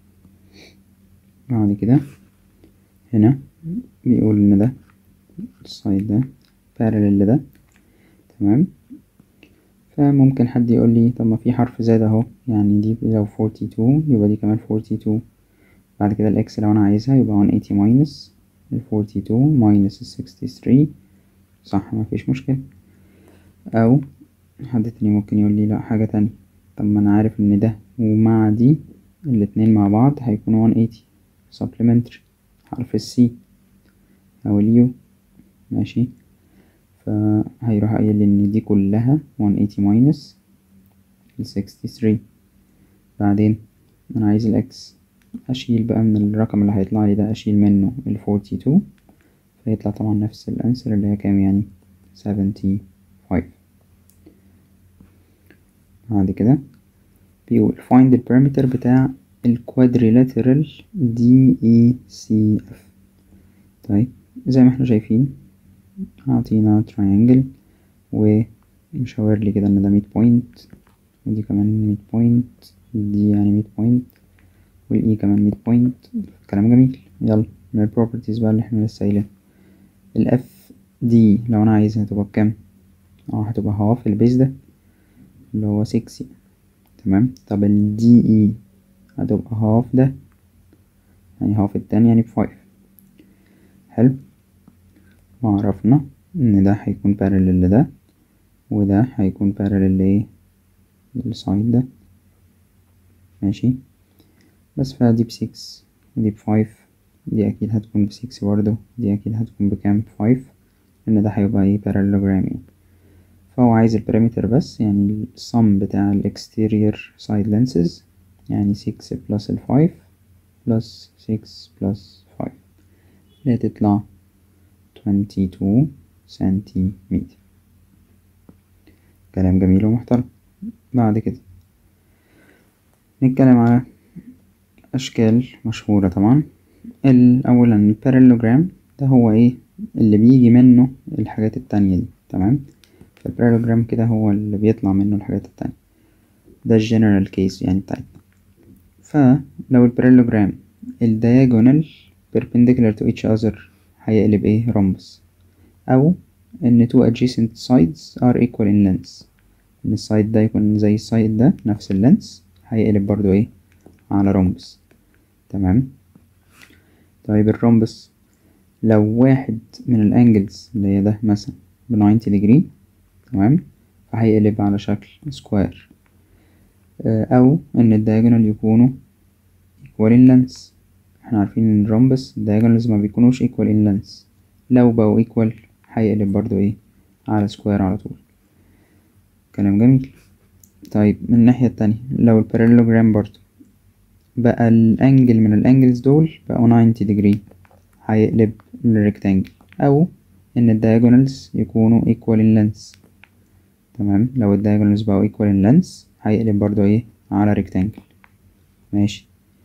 بعد كده هنا بيقول ان ده السايد ده parallel لده تمام فممكن حد يقول لي طب ما في حرف زاد اهو يعني دي لو 42 يبقى دي كمان 42 بعد كده الاكس لو انا عايزها يبقى 180 ماينس ال 42 ماينس ال 63 صح مفيش مشكلة او حد تاني ممكن يقول لي لا حاجة تانية طب ما انا عارف ان ده ومع دي الاتنين مع بعض هيكونوا 180 supplementary حرف السي او اليو ماشي فهيروح قايل لي ان دي كلها 180 ماينس ال 63 بعدين انا عايز الاكس اشيل بقى من الرقم اللي هيطلع لي ده اشيل منه ال 42 فيطلع طبعا نفس الانسر اللي هي كام يعني 75 بعد كده بيقول find the perimeter بتاع الكوادريلاترال دي اي سي اف طيب زي ما احنا شايفين اعطينا triangle ومشاور لي كده ان ده ميد بوينت ودي كمان ميد بوينت دي يعني ميد بوينت والاي كمان ميد بوينت كلام جميل يلا من البروبرتيز بقى اللي احنا لسه قايلين الاف دي لو انا عايزها تبقى بكام اه هتبقى هاف البيز ده اللي هو 6 تمام طب ال دي اي هتبقى هاف ده يعني هاف التاني يعني بفايف حلو وعرفنا ان ده هيكون بارلل لده وده هيكون بارلل لايه للسايد ده ماشي بس فدي بسكس ودي بفايف دي اكيد هتكون بسكس برضه دي اكيد هتكون بكام بفايف لان ده هيبقى ايه parallelogram يعني فهو عايز البريمتر بس يعني السم بتاع الاكستيرير سايد lenses يعني 6 بلس ال 5 بلس 6 بلس 5 اللي هتطلع 22 سنتيمتر كلام جميل ومحترم بعد كده نتكلم على أشكال مشهورة طبعا أولا البارالوجرام ده هو ايه اللي بيجي منه الحاجات التانية دي تمام فالبارالوجرام كده هو اللي بيطلع منه الحاجات التانية ده الجنرال كيس يعني بتاعتنا فلو البارالوجرام الدياجونال perpendicular to each other هيقلب ايه رمبس او ان two adjacent sides are equal in length ان السايد ده يكون زي السايد ده نفس اللينس هيقلب برضو ايه على رمبس تمام طيب الرمبس لو واحد من الانجلز اللي هي ده مثلا ب 90 degree تمام فهيقلب على شكل سكوير او ان الدياجونال يكونوا equal in length احنا عارفين ان الرمبس الدياجونالز ما بيكونوش equal in length لو بقوا equal هيقلب برضو ايه على سكوير على طول كلام جميل طيب من الناحية التانية لو البارالوجرام برضو بقى الانجل من الانجلز دول بقوا 90 degree هيقلب للريكتانجل او ان الدياجونالز يكونوا equal in length تمام لو الدياجونالز بقوا equal in length هيقلب برضو ايه على ريكتانجل ماشي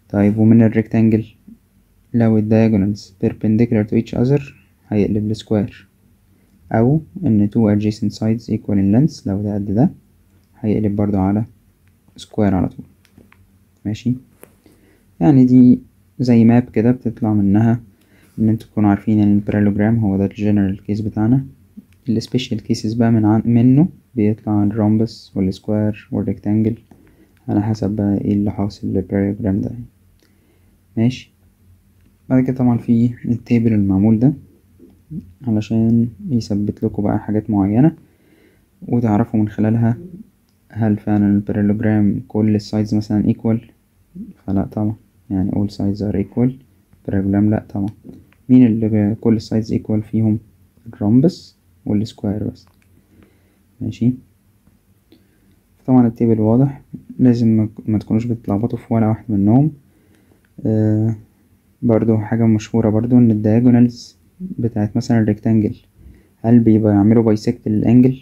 طيب ومن الريكتانجل لو ال diagonals perpendicular to each other هيقلب لسكوير أو إن two adjacent sides equal in length لو ده قد ده هيقلب برضو على سكوير على طول ماشي يعني دي زي ماب كده بتطلع منها ان انتوا تكونوا عارفين ان البارالوجرام هو ده الجنرال كيس بتاعنا السبيشال كيسز بقى من عن منه بيطلع الرومبس والسكوير والريكتانجل على حسب بقى ايه اللي حاصل للبارالوجرام ده ماشي بعد كده طبعا في التيبل المعمول ده علشان يثبت لكم بقى حاجات معينة وتعرفوا من خلالها هل فعلا البارالوجرام كل السايدز مثلا equal فلا طبعا يعني all sides are equal البارالوجرام لا طبعا مين اللي كل السايدز equal فيهم الرومبس والسكوير بس ماشي طبعا التيبل واضح لازم ما تكونوش بتلخبطوا في ولا واحد منهم آه برضو حاجة مشهورة برضو ان الدياجونالز بتاعت مثلا الريكتانجل هل بيبقى يعملوا بايسكت للانجل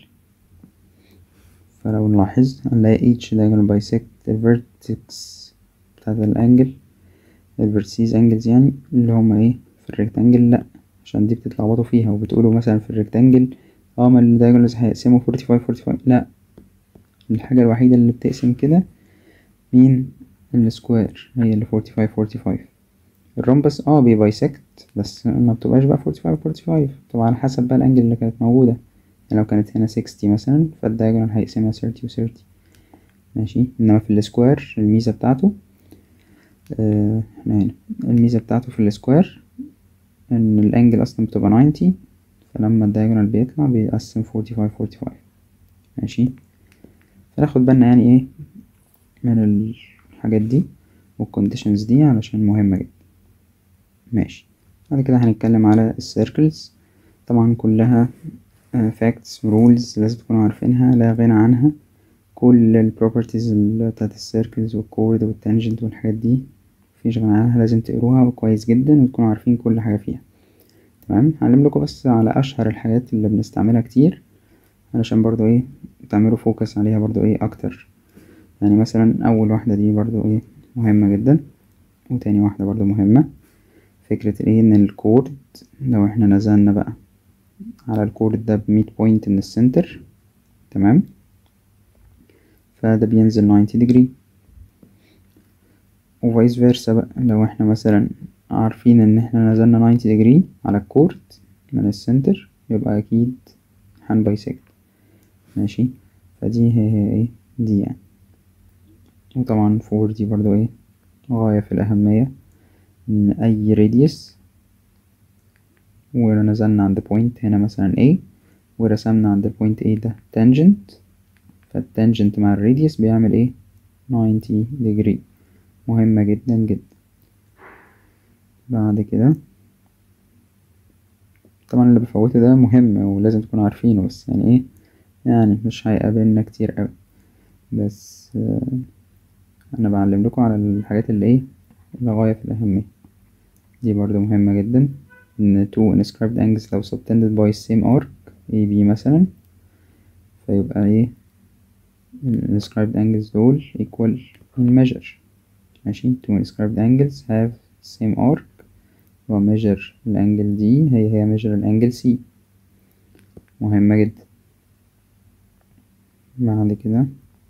فلو نلاحظ هنلاقي each diagonal bisect the vertex بتاعت الانجل الفيرتسيز انجلز يعني اللي هما ايه في الريكتانجل لأ عشان دي بتتلخبطوا فيها وبتقولوا مثلا في الريكتانجل اه ما الدايجونالز هيقسموا فورتي فايف فورتي فايف لأ الحاجة الوحيدة اللي بتقسم كده مين السكوير هي اللي فورتي فايف فورتي فايف الرومبس اه بيبايسكت بس ما بتبقاش بقى فورتي فايف فورتي فايف طبعا على حسب بقى الانجل اللي كانت موجودة يعني لو كانت هنا سكستي مثلا فالدايجونال هيقسمها ثيرتي وثيرتي ماشي انما في السكوير الميزة بتاعته آه احنا هنا الميزة بتاعته في السكوير ان الانجل اصلا بتبقى ناينتي فلما الدايجونال بيطلع بيقسم فورتي فايف فورتي فايف ماشي فناخد بالنا يعني ايه من الحاجات دي والكونديشنز دي علشان مهمة جدا ماشي بعد كده هنتكلم على السيركلز طبعا كلها فاكتس رولز لازم تكونوا عارفينها لا غنى عنها كل البروبرتيز بتاعت السيركلز والكورد والتانجنت والحاجات دي مفيش غنى عنها لازم تقروها كويس جدا وتكونوا عارفين كل حاجة فيها تمام هعلم لكم بس على اشهر الحاجات اللي بنستعملها كتير علشان برضو ايه تعملوا فوكس عليها برضو ايه اكتر يعني مثلا اول واحدة دي برضو ايه مهمة جدا وتاني واحدة برضو مهمة فكرة ايه ان الكورد لو احنا نزلنا بقى على الكورد ده بميت بوينت من السنتر تمام فده بينزل ناينتي ديجري وفايس فيرسا بقى لو احنا مثلا عارفين ان احنا نزلنا ناينتي ديجري على الكورد من السنتر يبقى اكيد هنبايسكت ماشي فدي هي هي ايه دي يعني وطبعا فور دي برضو ايه غاية في الأهمية إن أي راديوس ونزلنا عند بوينت هنا مثلا A ورسمنا عند البوينت A ده تانجنت فالتانجنت مع الراديوس بيعمل ايه 90 degree مهمة جدا جدا بعد كده طبعا اللي بفوته ده مهم ولازم تكونوا عارفينه بس يعني ايه يعني مش هيقابلنا كتير اوي بس آه انا بعلم لكم على الحاجات اللي ايه اللي غاية في الأهمية دي برضو مهمة جدا ان two inscribed angles لو subtended by same arc AB مثلا فيبقى ايه ال inscribed angles دول equal in measure ماشي two inscribed angles have same arc و measure الانجل دي هي هي measure الانجل C مهمة جدا بعد كده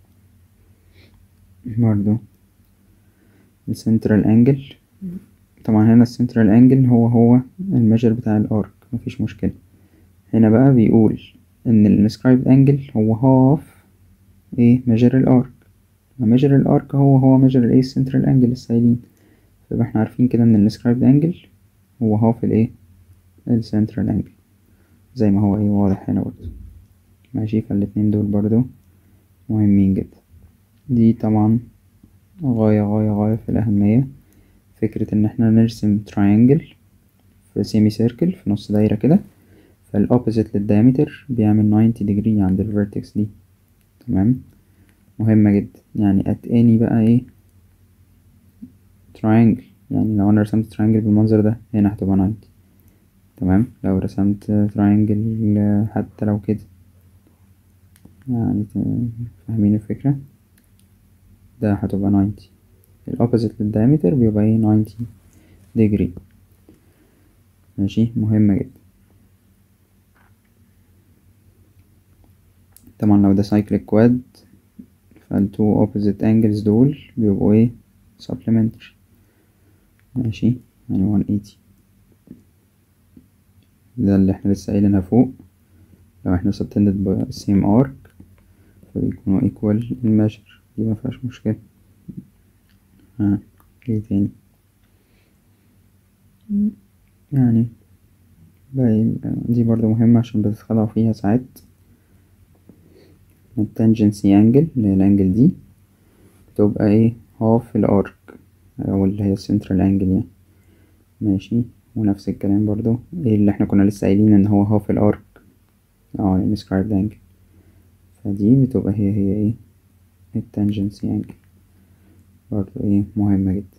برضو السنترال انجل طبعا هنا السنترال انجل هو هو الميجر بتاع الارك مفيش مشكلة هنا بقى بيقول ان الانسكرايبد انجل هو هاف ايه ميجر الارك ميجر الارك هو هو ميجر الايه السنترال انجل السايلين فيبقى احنا عارفين كده ان الانسكرايبد انجل هو هاف الايه السنترال انجل زي ما هو ايه واضح هنا برضو ماشي فالاتنين دول برضو مهمين جدا دي طبعا غاية غاية غاية في الأهمية فكرة إن احنا نرسم تراينجل في سيمي سيركل في نص دايرة كده فالأوبوزيت للدايمتر بيعمل ناينتي ديجري عند الفيرتكس دي تمام مهمة جدا يعني at any بقى ايه تراينجل يعني لو أنا رسمت تراينجل بالمنظر ده هنا هتبقى ناينتي تمام لو رسمت تراينجل حتى لو كده يعني فاهمين الفكرة ده هتبقى ناينتي الأوبوزيت للدايمتر بيبقى ايه 90 degree ماشي مهمة جدا طبعا لو ده cyclic quad فالتو opposite angles دول بيبقوا ايه supplementary ماشي يعني 180 ده اللي احنا لسه قايلينها فوق لو احنا subtended by same arc فبيكونوا equal الميجر دي مفيهاش مشكلة ها ايه تاني يعني باقي دي برضو مهمة عشان بتتخدعوا فيها ساعات التانجنسي انجل اللي هي الانجل دي بتبقى ايه هاف الارك او اللي هي السنترال انجل يعني ماشي ونفس الكلام برضو ايه اللي احنا كنا لسه قايلين ان هو هاف الارك اه الانسكرايبد انجل فدي بتبقى هي هي ايه التانجنسي انجل برضو ايه مهمة جدا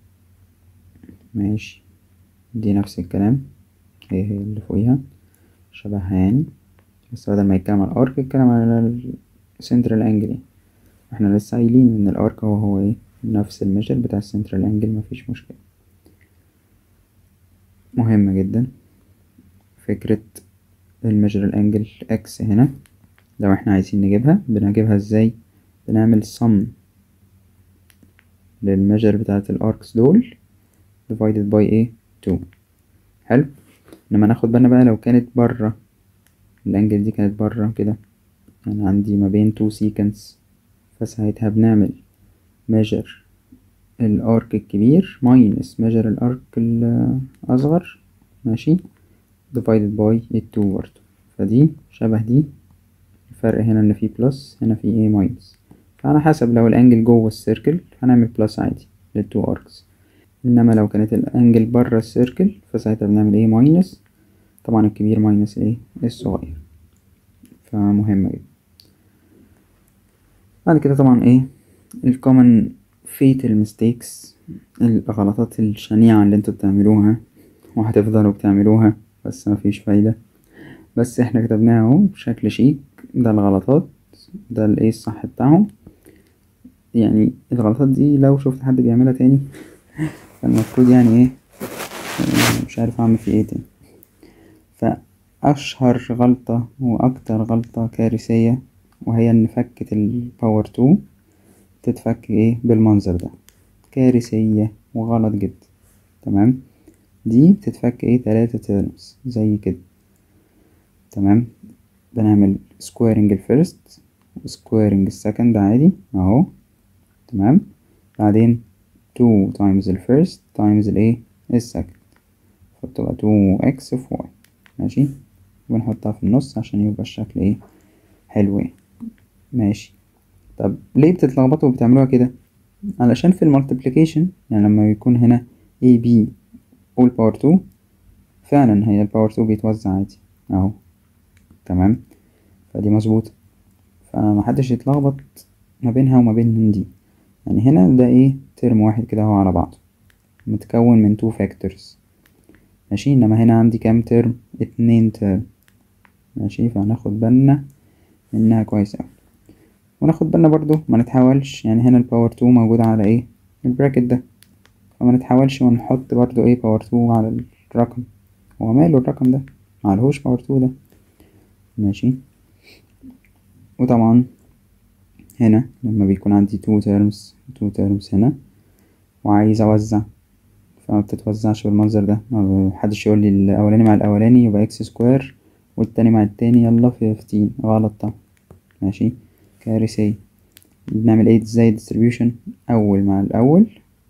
ماشي دي نفس الكلام هي هي اللي فوقيها شبهها يعني بس بدل ما يتكلم على الارك يتكلم على السنترال انجل يعني احنا لسه قايلين ان الارك هو هو ايه نفس الميجر بتاع السنترال انجل مفيش مشكلة مهمة جدا فكرة الميجر الانجل اكس هنا لو احنا عايزين نجيبها بنجيبها ازاي بنعمل sum للميجر بتاعت الاركس دول divided by ايه 2 حلو انما ناخد بالنا بقى لو كانت برا الانجل دي كانت برا كده يعني عندي ما بين تو سيكنس فساعتها بنعمل measure الارك الكبير minus measure الارك الاصغر ماشي divided by التو برضه فدي شبه دي الفرق هنا ان في بلس هنا في ايه ماينس فعلى حسب لو الانجل جوه السيركل هنعمل بلس عادي للتو اركس انما لو كانت الانجل بره السيركل فساعتها بنعمل ايه ماينس طبعا الكبير ماينس ايه الصغير فمهمة جدا بعد كده طبعا ايه الكومن fatal mistakes الغلطات الشنيعة اللي انتوا بتعملوها وهتفضلوا بتعملوها بس مفيش فايدة بس احنا كتبناها اهو بشكل شيك ده الغلطات ده الايه الصح بتاعهم يعني الغلطات دي لو شفت حد بيعملها تاني فالمفروض يعني ايه مش عارف اعمل فيه ايه تاني فاشهر غلطة واكتر غلطة كارثية وهي ان فكة الباور تو تتفك ايه بالمنظر ده كارثية وغلط جدا تمام دي بتتفك ايه تلاتة تيرمز زي كده تمام بنعمل سكويرنج الفيرست وسكويرنج السكند عادي اهو تمام بعدين 2 times الفيرست times الايه السكند فبتبقى 2x في y ماشي ونحطها في النص عشان يبقى الشكل ايه حلو ايه ماشي طب ليه بتتلخبطوا وبتعملوها كده علشان في المالتيبليكيشن يعني لما يكون هنا a b all power 2 فعلا هي الباور 2 بيتوزع عادي اهو تمام فدي مظبوطة فمحدش يتلخبط ما بينها وما بين دي يعني هنا ده ايه ترم واحد كده هو على بعضه متكون من تو فاكتورز ماشي انما هنا عندي كام ترم اتنين ترم ماشي فهناخد بالنا منها كويس اوي وناخد بالنا برضو ما نتحاولش يعني هنا الباور 2 موجودة على ايه البراكت ده فما نتحاولش ونحط برضو ايه باور 2 على الرقم هو ماله الرقم ده معلهوش باور 2 ده ماشي وطبعا هنا لما بيكون عندي two terms two terms هنا وعايز اوزع فما بتتوزعش بالمنظر ده محدش يقول لي الاولاني مع الاولاني يبقى اكس سكوير والتاني مع التاني يلا في فيفتين غلط طبعا ماشي كارثية بنعمل ايه ازاي distribution اول مع الاول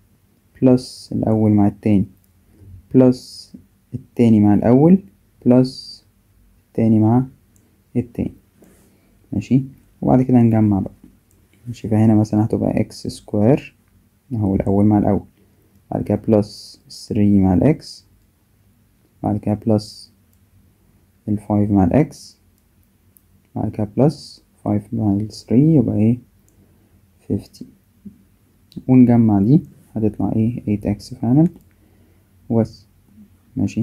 بلس الاول مع التاني بلس التاني مع الاول بلس التاني مع التاني ماشي وبعد كده نجمع بقى ماشي فهنا مثلا هتبقى اكس سكوير اهو الاول مع الاول بعد كده بلس ثري مع الاكس بعد كده بلس الفايف مع الاكس بعد كده بلس فايف مع الثري يبقى ايه فيفتي ونجمع دي هتطلع ايه ايت اكس فعلا وبس ماشي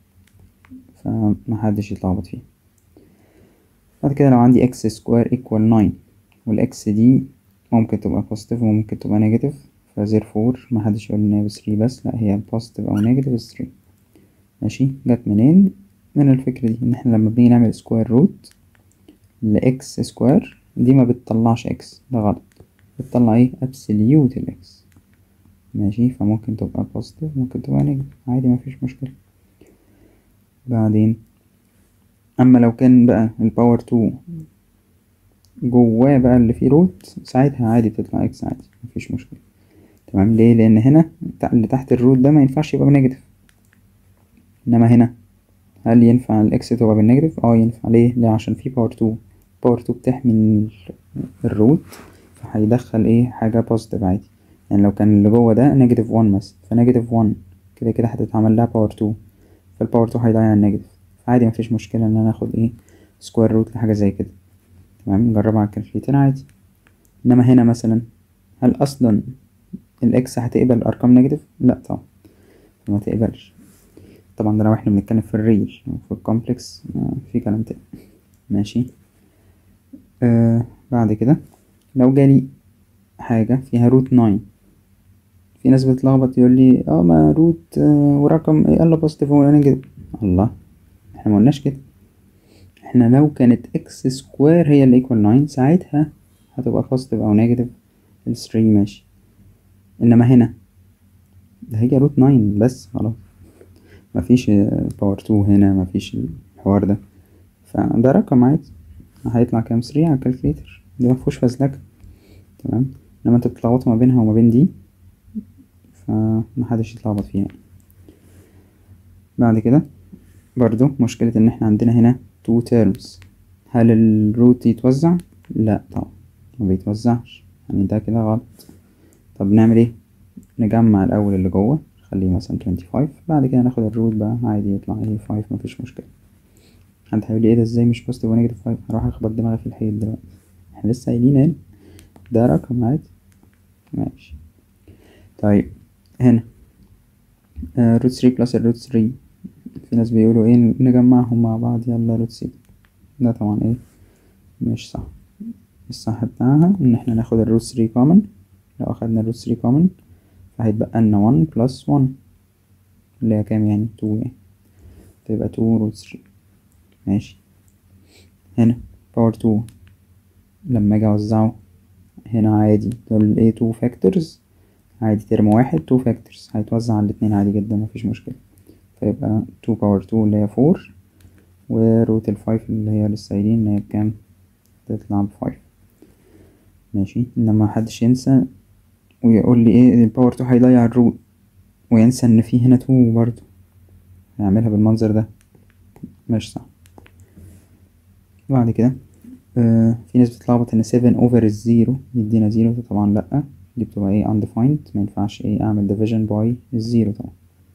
فمحدش يتلخبط فيها بعد كده لو عندي اكس سكوير ايكوال ناين والاكس دي ممكن تبقى بوزيتيف وممكن تبقى نيجاتيف فزيرفور محدش يقول ان هي بثري بس لا هي بوزيتيف او نيجاتيف ثري ماشي جت منين من الفكرة دي ان احنا لما بنيجي نعمل سكوير روت لاكس سكوير دي ما بتطلعش اكس ده غلط بتطلع ايه ابسوليوت الاكس ماشي فممكن تبقى بوزيتيف ممكن تبقى نيجاتيف عادي مفيش مشكلة بعدين اما لو كان بقى الباور تو جواه بقى اللي فيه روت ساعتها عادي بتطلع اكس عادي مفيش مشكلة تمام ليه لان هنا اللي تحت الروت ده ما ينفعش يبقى بنيجاتيف انما هنا هل ينفع الاكس تبقى بالنيجاتيف اه ينفع ليه ليه عشان في باور تو باور تو بتحمي الروت فهيدخل ايه حاجة بوزيتيف عادي يعني لو كان اللي جوه ده نيجاتيف وان مثلا فنيجاتيف وان كده كده هتتعمل لها باور تو فالباور تو هيضيع النيجاتيف فعادي مفيش مشكلة ان انا اخد ايه سكوير روت لحاجة زي كده تمام نجربها على الكالكليتر عادي انما هنا مثلا هل اصلا الاكس هتقبل ارقام نيجاتيف لا طبعا ما تقبلش طبعا ده لو احنا بنتكلم في الريل في الكومبلكس في كلام تاني ماشي آه بعد كده لو جالي حاجة فيها روت ناين في ناس بتلخبط يقول لي اه ما روت آه ورقم ايه الا بوزيتيف ولا نيجاتيف الله احنا مقلناش كده احنا لو كانت اكس سكوير هي اللي ايكوال ناين ساعتها هتبقى بوزيتيف او نيجاتيف الثري ماشي انما هنا ده هي روت ناين بس خلاص مفيش باور تو هنا مفيش الحوار ده فده رقم عادي هيطلع كام ثري على الكالكليتر دي مفيهوش فزلكة تمام انما انت بتتلخبطوا ما بينها وما بين دي فمحدش يتلخبط فيها بعد كده برضو مشكلة ان احنا عندنا هنا two terms هل الروت يتوزع؟ لا طبعا ما بيتوزعش يعني ده كده غلط طب نعمل ايه؟ نجمع الاول اللي جوه خليه مثلا 25 بعد كده ناخد الروت بقى عادي يطلع ايه 5 مفيش مشكلة حد هيقول لي ايه ده ازاي مش بوزيتيف ونيجاتيف 5 هروح اخبط دماغي في الحيط دلوقتي احنا لسه قايلين هنا ده رقم عادي ماشي طيب هنا روت 3 بلس الروت 3 في ناس بيقولوا ايه نجمعهم مع بعض يلا روت 3 ده طبعا ايه مش صح الصح بتاعها ان احنا ناخد الروت 3 كومن لو اخدنا الروت 3 كومن فهيتبقى لنا 1 بلس 1 اللي هي كام يعني 2 يعني تبقى 2 روت 3 ماشي هنا باور 2 لما اجي اوزعه هنا عادي دول ايه 2 فاكتورز عادي ترم واحد 2 فاكتورز هيتوزع على الاتنين عادي جدا مفيش مشكلة فيبقى 2 باور 2 اللي هي 4 وروت الفايف اللي هي لسه قايلين ان هي بكام تطلع بفايف ماشي انما محدش ينسى ويقول لي ايه الباور 2 هيضيع الروت وينسى ان في هنا 2 برضو هيعملها بالمنظر ده مش صح بعد كده آه في ناس بتتلخبط ان 7 اوفر الزيرو يدينا زيرو طبعا لا دي بتبقى ايه undefined ما ينفعش ايه اعمل division by الزيرو طبعا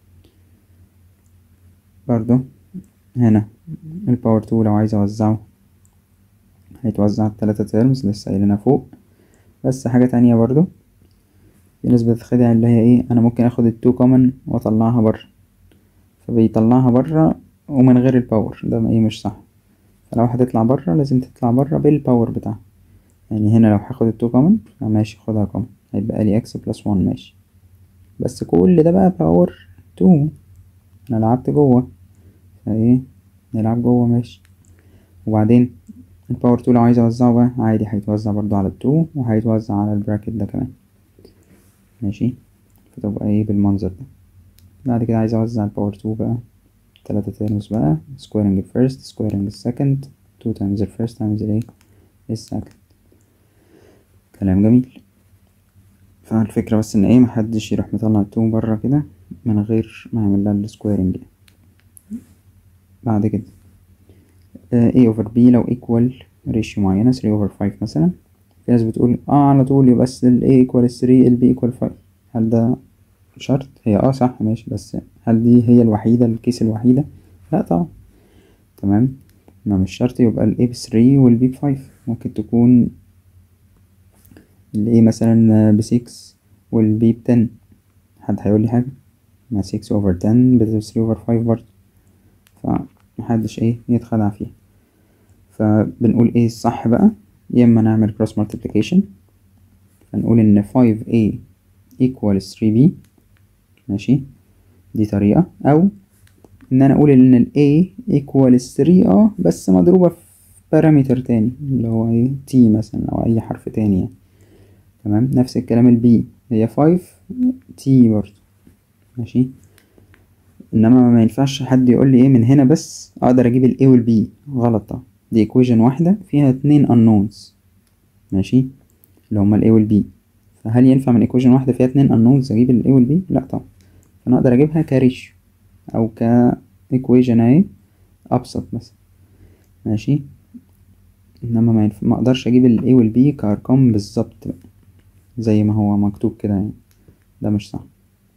برضو هنا الباور 2 لو عايز اوزعه هيتوزع التلاتة تيرمز لسه قايلينها فوق بس حاجة تانية برضو في ناس بتتخدع اللي هي ايه انا ممكن اخد التو كومن واطلعها برا فبيطلعها برا ومن غير الباور ده ايه مش صح فلو هتطلع برا لازم تطلع برا بالباور بتاعها يعني هنا لو هاخد التو كومن فماشي خدها كومن هيبقى لي اكس بلس وان ماشي بس كل ده بقى باور تو انا لعبت جوه فايه نلعب جوه ماشي وبعدين الباور تو لو عايز اوزعه بقى عادي هيتوزع برضو على التو وهيتوزع على البراكت ده كمان ماشي فتبقى ايه بالمنظر ده بعد كده عايز اوزع الباور تو بقى تلاتة تيرمز بقى squaring the first squaring the second two times the first times the second كلام جميل فالفكرة بس ان ايه محدش يروح مطلع التو برا كده من غير ما يعمل لها السكويرنج يعني بعد كده uh, a over b لو equal ratio معينة 3 over 5 مثلا في ناس بتقول اه على طول يبقى بس ال a equal 3 ال b equal 5 هل ده شرط هي اه صح ماشي بس هل دي هي الوحيدة الكيس الوحيدة لا طبعا تمام ما مش شرط يبقى ال a ب 3 وال b ب 5 ممكن تكون ال a مثلا ب 6 وال b ب 10 حد هيقول لي حاجة ما 6 over 10 ب 3 over 5 برضه فمحدش ايه يتخدع فيها فبنقول ايه الصح بقى يا اما نعمل cross multiplication فنقول ان 5a equal 3b ماشي دي طريقة أو إن أنا أقول إن ال a equal 3a بس مضروبة في بارامتر تاني اللي هو ايه t مثلا أو أي حرف تاني يعني تمام نفس الكلام ال b هي 5 t برضه ماشي انما ما ينفعش حد يقول لي ايه من هنا بس اقدر اجيب ال A وال B غلط طبعا دي equation واحدة فيها اتنين unknowns ماشي اللي هما ال A وال B فهل ينفع من equation واحدة فيها اتنين unknowns اجيب ال A وال B لا طبعا فانا اقدر اجيبها كريشيو او ك equation اهي ابسط مثلا ماشي انما ما, ينف... ما اقدرش اجيب ال A وال B كارقام بالظبط بقى زي ما هو مكتوب كده يعني ده مش صح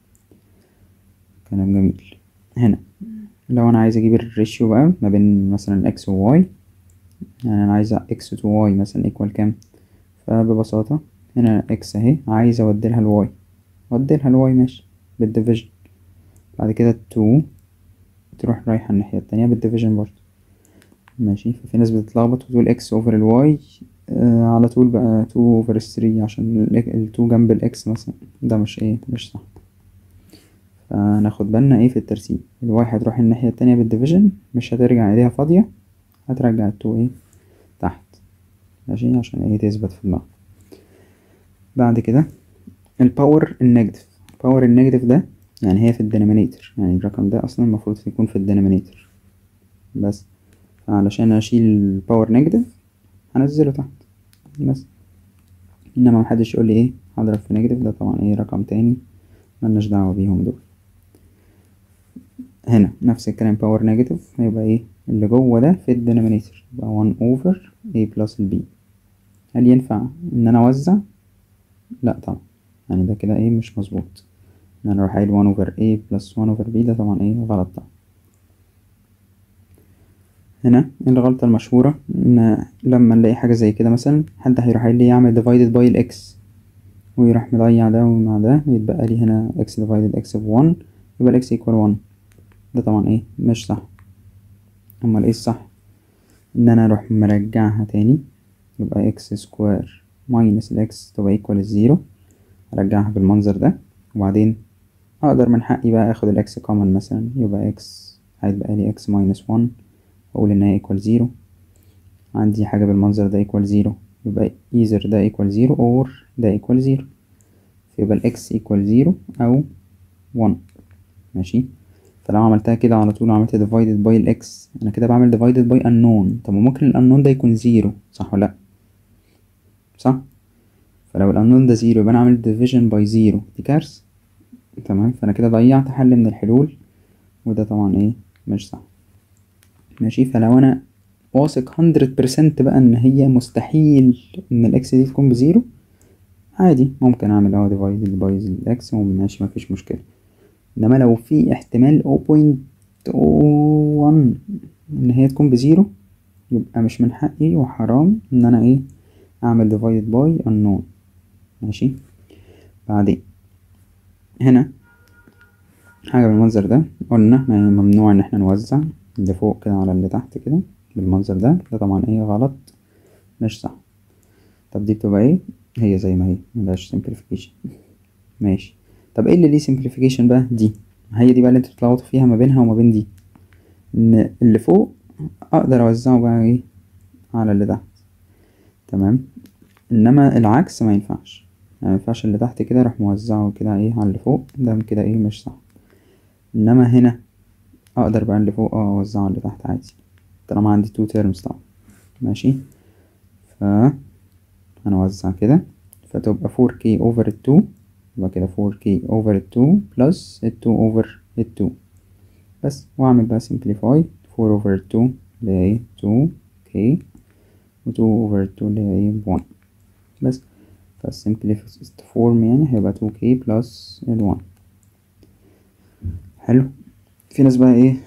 كلام جميل هنا لو انا عايز اجيب الريشيو بقى ما بين مثلا اكس وواي يعني انا عايز اكس تو واي مثلا ايكوال كام فببساطة هنا اكس اهي عايز اوديلها الواي اوديلها الواي ماشي بالديفيجن بعد كده التو تروح رايحة الناحية التانية بالديفيجن برضه ماشي ففي ناس بتتلخبط وتقول اكس اوفر الواي آه على طول بقى تو اوفر ثري عشان التو جنب الاكس مثلا ده مش ايه مش صح فناخد بالنا ايه في الترتيب الواي هتروح الناحية التانية بالديفيجن مش هترجع ايديها فاضية هترجع التو ايه تحت ماشي عشان ايه تثبت في دماغك بعد كده الباور النيجاتيف باور النيجاتيف ده يعني هي في الدينامينيتور يعني الرقم ده اصلا المفروض يكون في الدينامينيتور بس علشان اشيل الباور نيجاتيف هنزله تحت بس انما محدش يقول لي ايه هضرب في نيجاتيف ده طبعا ايه رقم تاني ملناش دعوة بيهم دول هنا نفس الكلام باور نيجاتيف هيبقى ايه اللي جوه ده في الدينامينيتور يبقى 1 اوفر a بلس ال b هل ينفع ان انا اوزع لا طبعا يعني ده كده ايه مش مظبوط ان انا اروح قايل 1 اوفر a بلس 1 اوفر b ده طبعا ايه غلط طبعا هنا الغلطة المشهورة ان لما نلاقي حاجة زي كده مثلا حد هيروح قايل لي يعمل divided by ال x ويروح مضيع ده ومع ده ويتبقى لي هنا x divided x ب 1 يبقى ال x equal 1 ده طبعا ايه مش صح امال ايه الصح ان انا اروح مرجعها تاني يبقى x سكوير ماينس ال x تبقى equal الزيرو ارجعها بالمنظر ده وبعدين اقدر من حقي بقى اخد ال x common مثلا يبقى x هيتبقى لي x minus 1 واقول ان هي equal زيرو عندي حاجة بالمنظر ده equal زيرو يبقى either ده equal زيرو or ده equal زيرو فيبقى ال x equal زيرو او 1 ماشي فلو عملتها كده على طول وعملت divided by ال x انا كده بعمل divided by unknown طب ممكن ال unknown ده يكون زيرو صح ولا لأ صح فلو ال unknown ده زيرو يبقى انا عامل division by زيرو دي كارثة تمام فانا كده ضيعت حل من الحلول وده طبعا ايه مش صح ماشي فلو انا واثق هندرد بيرسنت بقى ان هي مستحيل ان الاكس دي تكون بزيرو عادي ممكن اعمل اه ديفايد باي الاكس وماشي مفيش مشكلة انما لو في احتمال 0.01 ان هي تكون بزيرو يبقى مش من حقي وحرام ان انا ايه اعمل ديفايد باي unknown ماشي بعدين هنا حاجة بالمنظر ده قلنا ممنوع ان احنا نوزع اللي فوق كده على اللي تحت كده بالمنظر ده ده طبعا ايه غلط مش صح طب دي بتبقى ايه هي زي ما هي ملهاش simplification ماشي طب ايه اللي ليه simplification بقى دي هي دي بقى اللي انت بتتلخبطوا فيها ما بينها وما بين دي ان اللي فوق اقدر اوزعه بقى ايه على اللي تحت تمام انما العكس ما ينفعش يعني ما ينفعش اللي تحت كده اروح موزعه كده ايه على اللي فوق ده كده ايه مش صح انما هنا اقدر بقى اللي فوق اه اوزعه على اللي تحت عادي طالما عندي two terms طبعا ماشي ف هنوزع كده فتبقى 4k over 2 يبقى كده 4k over 2 plus 2 over 2 بس واعمل بقى simplify 4 over 2 اللي هي ايه 2k و 2 over 2 اللي هي ايه 1 بس فالsimplified form يعني هيبقى 2k plus ال 1 حلو في ناس بقى ايه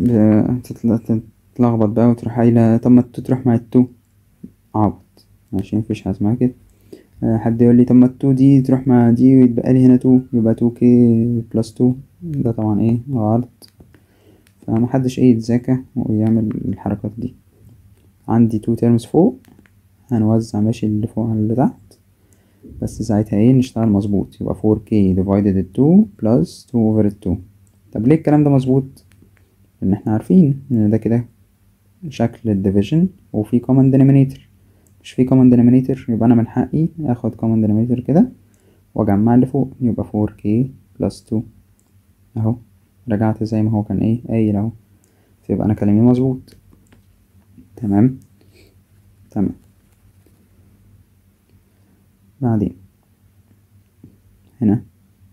تتلخبط بقى وتروح قايلة طب ما التو تروح مع التو عبط ماشي مفيش حاجة اسمها كده حد يقول لي طب ما التو دي تروح مع دي ويتبقى لي هنا تو يبقى تو كي بلس تو ده طبعا ايه غلط فمحدش ايه يتذاكى ويعمل الحركات دي عندي تو تيرمز فوق هنوزع ماشي اللي فوق على اللي تحت بس ساعتها ايه نشتغل مظبوط يبقى 4k divided 2 plus 2 over 2 طب ليه الكلام ده مظبوط لان احنا عارفين ان ده كده شكل الديفيجن وفي common denominator مش في common denominator يبقى انا من حقي اخد common denominator كده واجمع اللي فوق يبقى 4k plus 2 اهو رجعت زي ما هو كان ايه قايل اهو فيبقى انا كلامي مظبوط تمام تمام بعدين هنا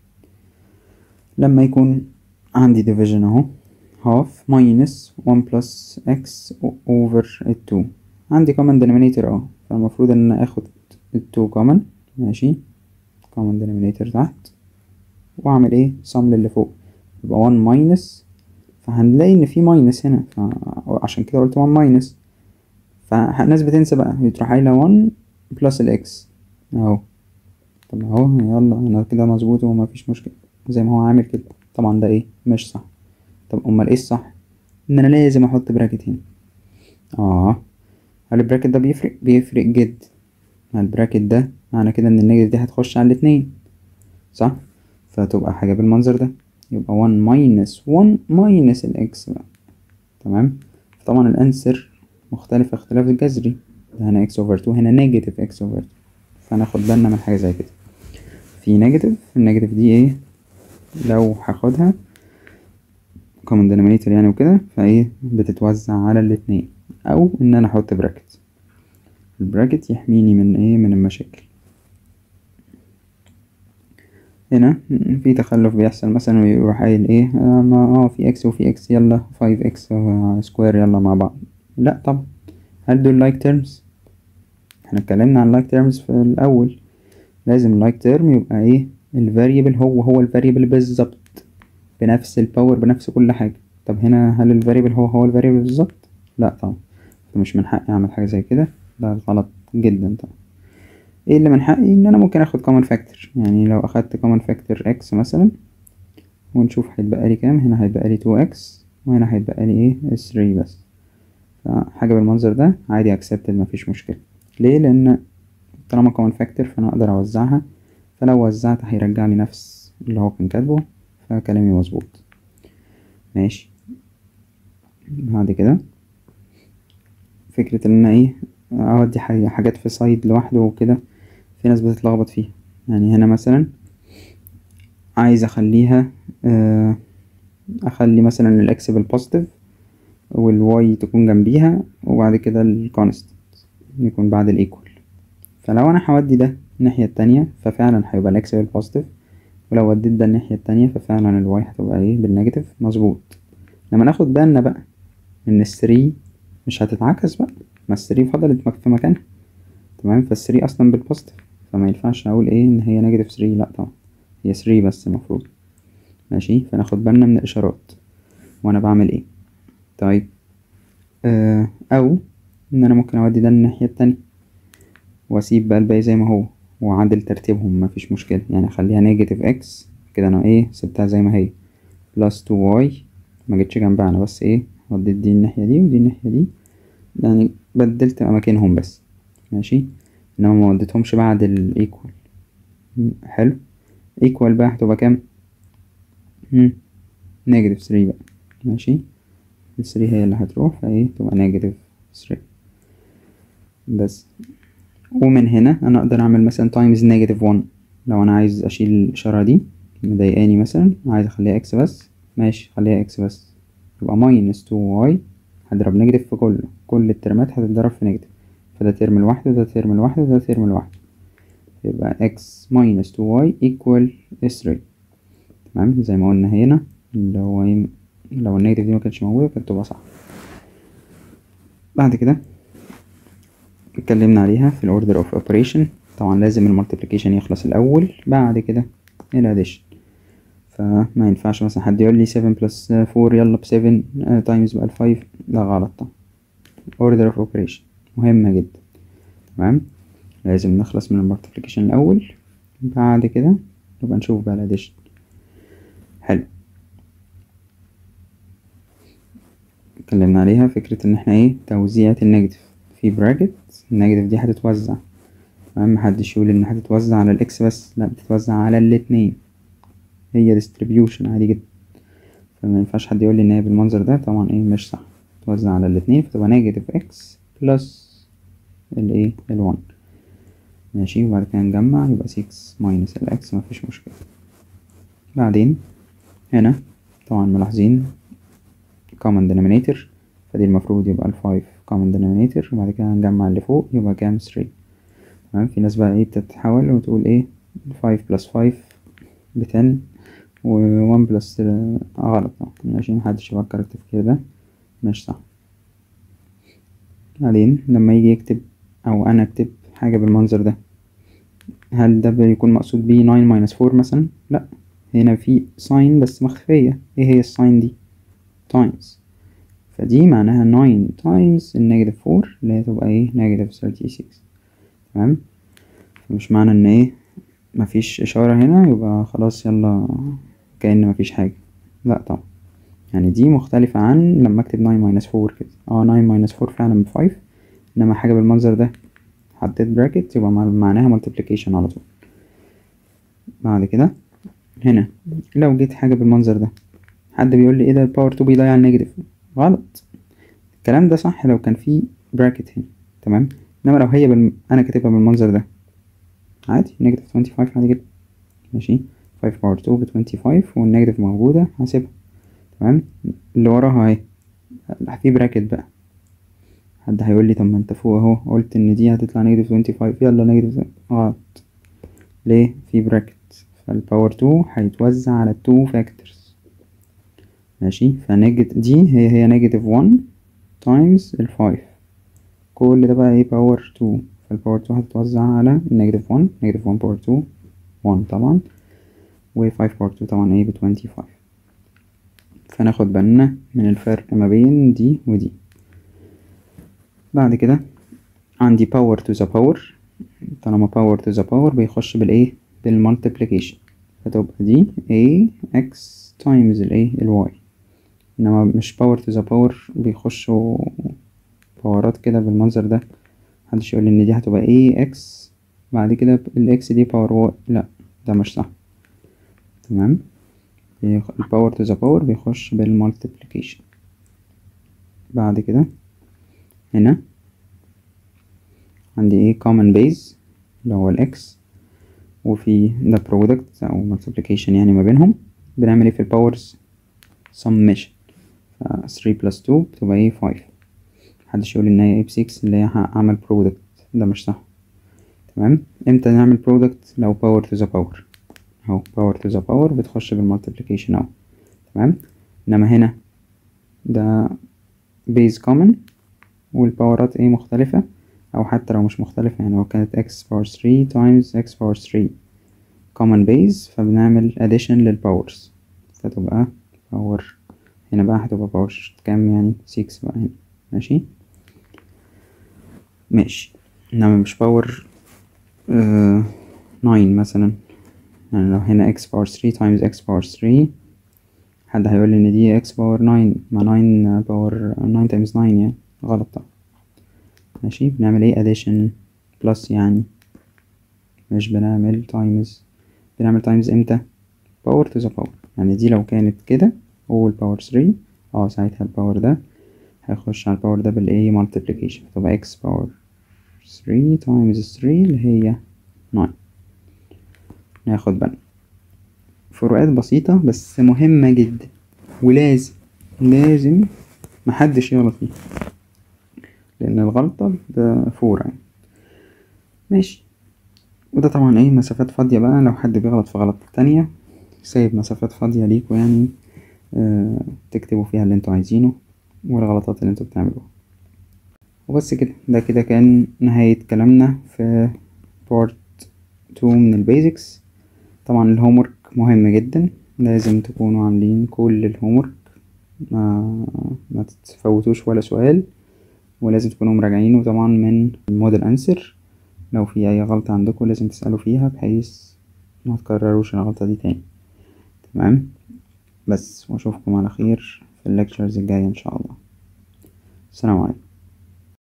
لما يكون عندي division اهو half minus 1 plus x over 2 عندي common denominator اه فالمفروض ان انا اخد ال 2 common ماشي common denominator تحت واعمل ايه sum للي فوق يبقى 1 minus فهنلاقي ان في minus هنا عشان كده قلت 1 minus فالناس بتنسى بقى بتروح قايله 1 بلس الاكس اهو طب اهو يلا انا كده مظبوط وما فيش مشكله زي ما هو عامل كده طبعا ده ايه مش صح طب امال ايه الصح ان انا لازم احط براكت هنا اه هل البراكت ده بيفرق بيفرق جدا البراكت ده معنى كده ان النيجاتيف دي هتخش على الاتنين صح فتبقى حاجه بالمنظر ده يبقى 1 ماينس 1 ماينس الاكس بقى تمام طبعا الانسر مختلف اختلاف جذري ده هنا x over 2 هنا نيجاتيف x over 2 فناخد بالنا من حاجة زي كده في نيجاتيف النيجاتيف دي ايه لو هاخدها common denominator يعني وكده فايه بتتوزع على الاتنين او ان انا احط براكت البراكت يحميني من ايه من المشاكل هنا في تخلف بيحصل مثلا ويروح قايل ايه اه, ما اه في اكس وفي اكس يلا 5 اكس سكوير يلا مع بعض لا طبعا هل دول لايك تيرمز احنا اتكلمنا عن لايك تيرمز في الاول لازم اللايك تيرم يبقى ايه الفاريبل هو هو الفاريبل بالظبط بنفس الباور بنفس كل حاجه طب هنا هل الفاريبل هو هو الفاريبل بالظبط لا طبعا فمش من حقي اعمل حاجه زي كده ده غلط جدا طبعا ايه اللي من حقي ان انا ممكن اخد common factor يعني لو اخدت common factor x مثلا ونشوف هيتبقى لي كام هنا هيتبقى لي 2x وهنا هيتبقى لي ايه 3 بس فحاجة بالمنظر ده عادي accepted مفيش مشكلة ليه لان طالما common factor فانا اقدر اوزعها فلو وزعت هيرجع لي نفس اللي هو كان كاتبه فكلامي مظبوط ماشي بعد كده فكرة ان انا ايه اودي حاجات في سايد لوحده وكده في ناس بتتلخبط فيها يعني هنا مثلا عايز اخليها اخلي مثلا الاكس بالبوزيتيف والواي تكون جنبيها وبعد كده الكونستنت يكون بعد الايكوال فلو انا هودي ده الناحية التانية ففعلا هيبقى الاكس بالبوزيتيف ولو وديت ده الناحية التانية ففعلا الواي هتبقى ايه بالنيجاتيف مظبوط لما ناخد بالنا بقى ان الثري مش هتتعكس بقى ما الثري فضلت في مكانها تمام فالثري اصلا بالبوزيتيف فما ينفعش اقول ايه ان هي نيجاتيف ثري لا طبعا هي ثري بس المفروض ماشي فناخد بالنا من الاشارات وانا بعمل ايه طيب آه او ان انا ممكن اودي ده الناحية التانية واسيب بقى الباقي زي ما هو واعدل ترتيبهم مفيش مشكلة يعني اخليها نيجاتيف اكس كده انا ايه سبتها زي ما هي بلس تو واي ما جتش جنبها انا بس ايه وديت دي الناحية دي ودي الناحية دي يعني بدلت اماكنهم بس ماشي انما ما وديتهمش بعد الايكوال حلو ايكوال بقى هتبقى كام نيجاتيف ثري بقى ماشي الثري هي اللي هتروح فايه تبقى نيجاتيف ثري بس ومن هنا انا اقدر اعمل مثلا تايمز نيجاتيف 1 لو انا عايز اشيل الاشاره دي مضايقاني مثلا عايز اخليها اكس بس ماشي خليها اكس بس يبقى ماينس 2 واي هضرب نيجاتيف في كله كل الترمات هتتضرب في نيجاتيف فده ترم لوحده ده ترم لوحده ده ترم لوحده يبقى x minus 2y equal 3 تمام زي ما قلنا هنا اللي هو ايه لو النيجاتيف دي ما كانتش موجودة كانت تبقى صح بعد كده اتكلمنا عليها في الاوردر اوف اوبريشن طبعا لازم المالتيبليكيشن يخلص الاول بعد كده الاديشن فما ينفعش مثلا حد يقول لي 7 بلس 4 يلا ب 7 تايمز بقى 5 ده غلط طبعا اوردر اوف اوبريشن مهمة جدا تمام لازم نخلص من المالتيبليكيشن الاول بعد كده نبقى نشوف بقى الاديشن حلو اتكلمنا عليها فكرة ان احنا ايه توزيعة النيجاتيف في براكت النيجاتيف دي هتتوزع تمام محدش يقول ان هتتوزع على الاكس بس لا بتتوزع على الاتنين هي distribution عادي جدا فما ينفعش حد يقول لي ان هي بالمنظر ده طبعا ايه مش صح توزع على الاتنين فتبقى نيجاتيف اكس بلس الايه الوان ماشي وبعد كده نجمع يبقى 6 ماينس الاكس مفيش مشكلة بعدين هنا طبعا ملاحظين common denominator فدي المفروض يبقى الفايف common denominator وبعد كده نجمع اللي فوق يبقى كام 3 تمام في ناس بقى ايه بتتحول وتقول ايه 5 بلس 5 ب 10 و 1 بلس غلط طبعا ماشي محدش يفكر التفكير ده مش صح بعدين لما يجي يكتب او انا اكتب حاجة بالمنظر ده هل ده بيكون مقصود بيه 9 ماينس 4 مثلا لا هنا في ساين بس مخفية ايه هي الساين دي تايمز فدي معناها 9 تايمز النيجاتيف 4 اللي هي تبقى ايه نيجاتيف 36 تمام مش معنى ان ايه مفيش اشارة هنا يبقى خلاص يلا كأن مفيش حاجة لا طبعا يعني دي مختلفة عن لما اكتب 9 ماينس 4 كده اه 9 ماينس 4 فعلا بفايف انما حاجة بالمنظر ده حطيت براكت يبقى معناها multiplication على طول بعد كده هنا لو جيت حاجة بالمنظر ده حد بيقول لي ايه ده الباور 2 بيضيع النيجاتيف غلط الكلام ده صح لو كان في براكت هنا تمام انما لو هي بالم... انا كاتبها بالمنظر ده عادي نيجاتيف 25 عادي جدا ماشي 5 باور 2 ب 25 والنيجاتيف موجودة هسيبها تمام اللي وراها اهي في براكت بقى حد هيقول لي طب ما انت فوق اهو قلت ان دي هتطلع نيجاتيف 25 يلا نيجاتيف غلط ليه في براكت فالباور 2 هيتوزع على 2 فاكتورز ماشي فنيجت دي هي هي نيجاتيف 1 تايمز ال 5 كل ده بقى ايه باور 2 فالباور 2 هتتوزع على نيجاتيف 1 نيجاتيف 1 باور 2 1 طبعا و 5 باور 2 طبعا ايه ب 25 فناخد بالنا من الفرق ما بين دي ودي بعد كده عندي power to the power طالما power to the power بيخش بالايه بالمالتيبليكيشن فتبقى دي a x times الايه ال y انما مش power to the power بيخشوا باورات كده بالمنظر ده محدش يقول ان دي هتبقى a x بعد كده ال x دي باور y لا ده مش صح تمام الباور تو ذا باور بيخش بالمالتيبليكيشن بعد كده هنا عندي ايه common base اللي هو الاكس وفي ده product او multiplication يعني ما بينهم بنعمل ايه في الباورز summation ف 3 plus 2 بتبقى ايه 5 محدش يقول ان هي ايه ب 6 اللي هي هعمل product ده مش صح تمام امتى نعمل product لو power to the power اهو power to the power بتخش بالمالتيبليكيشن اهو تمام انما هنا ده base common والباورات ايه مختلفة او حتى لو مش مختلفة يعني لو كانت x power 3 times x power 3 common base فبنعمل addition للباورز فتبقى power هنا بقى هتبقى باور كام يعني 6 بقى هنا ماشي ماشي انما مش باور آه 9 مثلا يعني لو هنا x power 3 times x power 3 حد هيقول لي ان دي x power 9 ما 9 باور 9 times 9 يعني غلط طبعا ماشي بنعمل ايه addition plus يعني مش بنعمل times بنعمل times امتى power to the power يعني دي لو كانت كده اول باور 3 اه ساعتها الباور ده هيخش على الباور ده بالايه multiplication فتبقى x power 3 times 3 اللي هي 9 ناخد بالنا فروقات بسيطة بس مهمة جدا ولازم لازم محدش يغلط فيها لأن الغلطة بفورة يعني ماشي وده طبعا ايه مسافات فاضية بقى لو حد بيغلط في غلطة تانية سايب مسافات فاضية ليكوا يعني آه تكتبوا فيها اللي انتوا عايزينه والغلطات اللي انتوا بتعملوها وبس كده ده كده كان نهاية كلامنا في بارت 2 من البيزكس طبعا الهومورك مهم جدا لازم تكونوا عاملين كل الهومورك ما, ما تتفوتوش ولا سؤال ولازم تكونوا مراجعينه طبعا من الموديل انسر لو في اي غلطة عندكم لازم تسألوا فيها بحيث ما تكرروش الغلطة دي تاني تمام بس واشوفكم على خير في الليكتشرز الجاية ان شاء الله السلام عليكم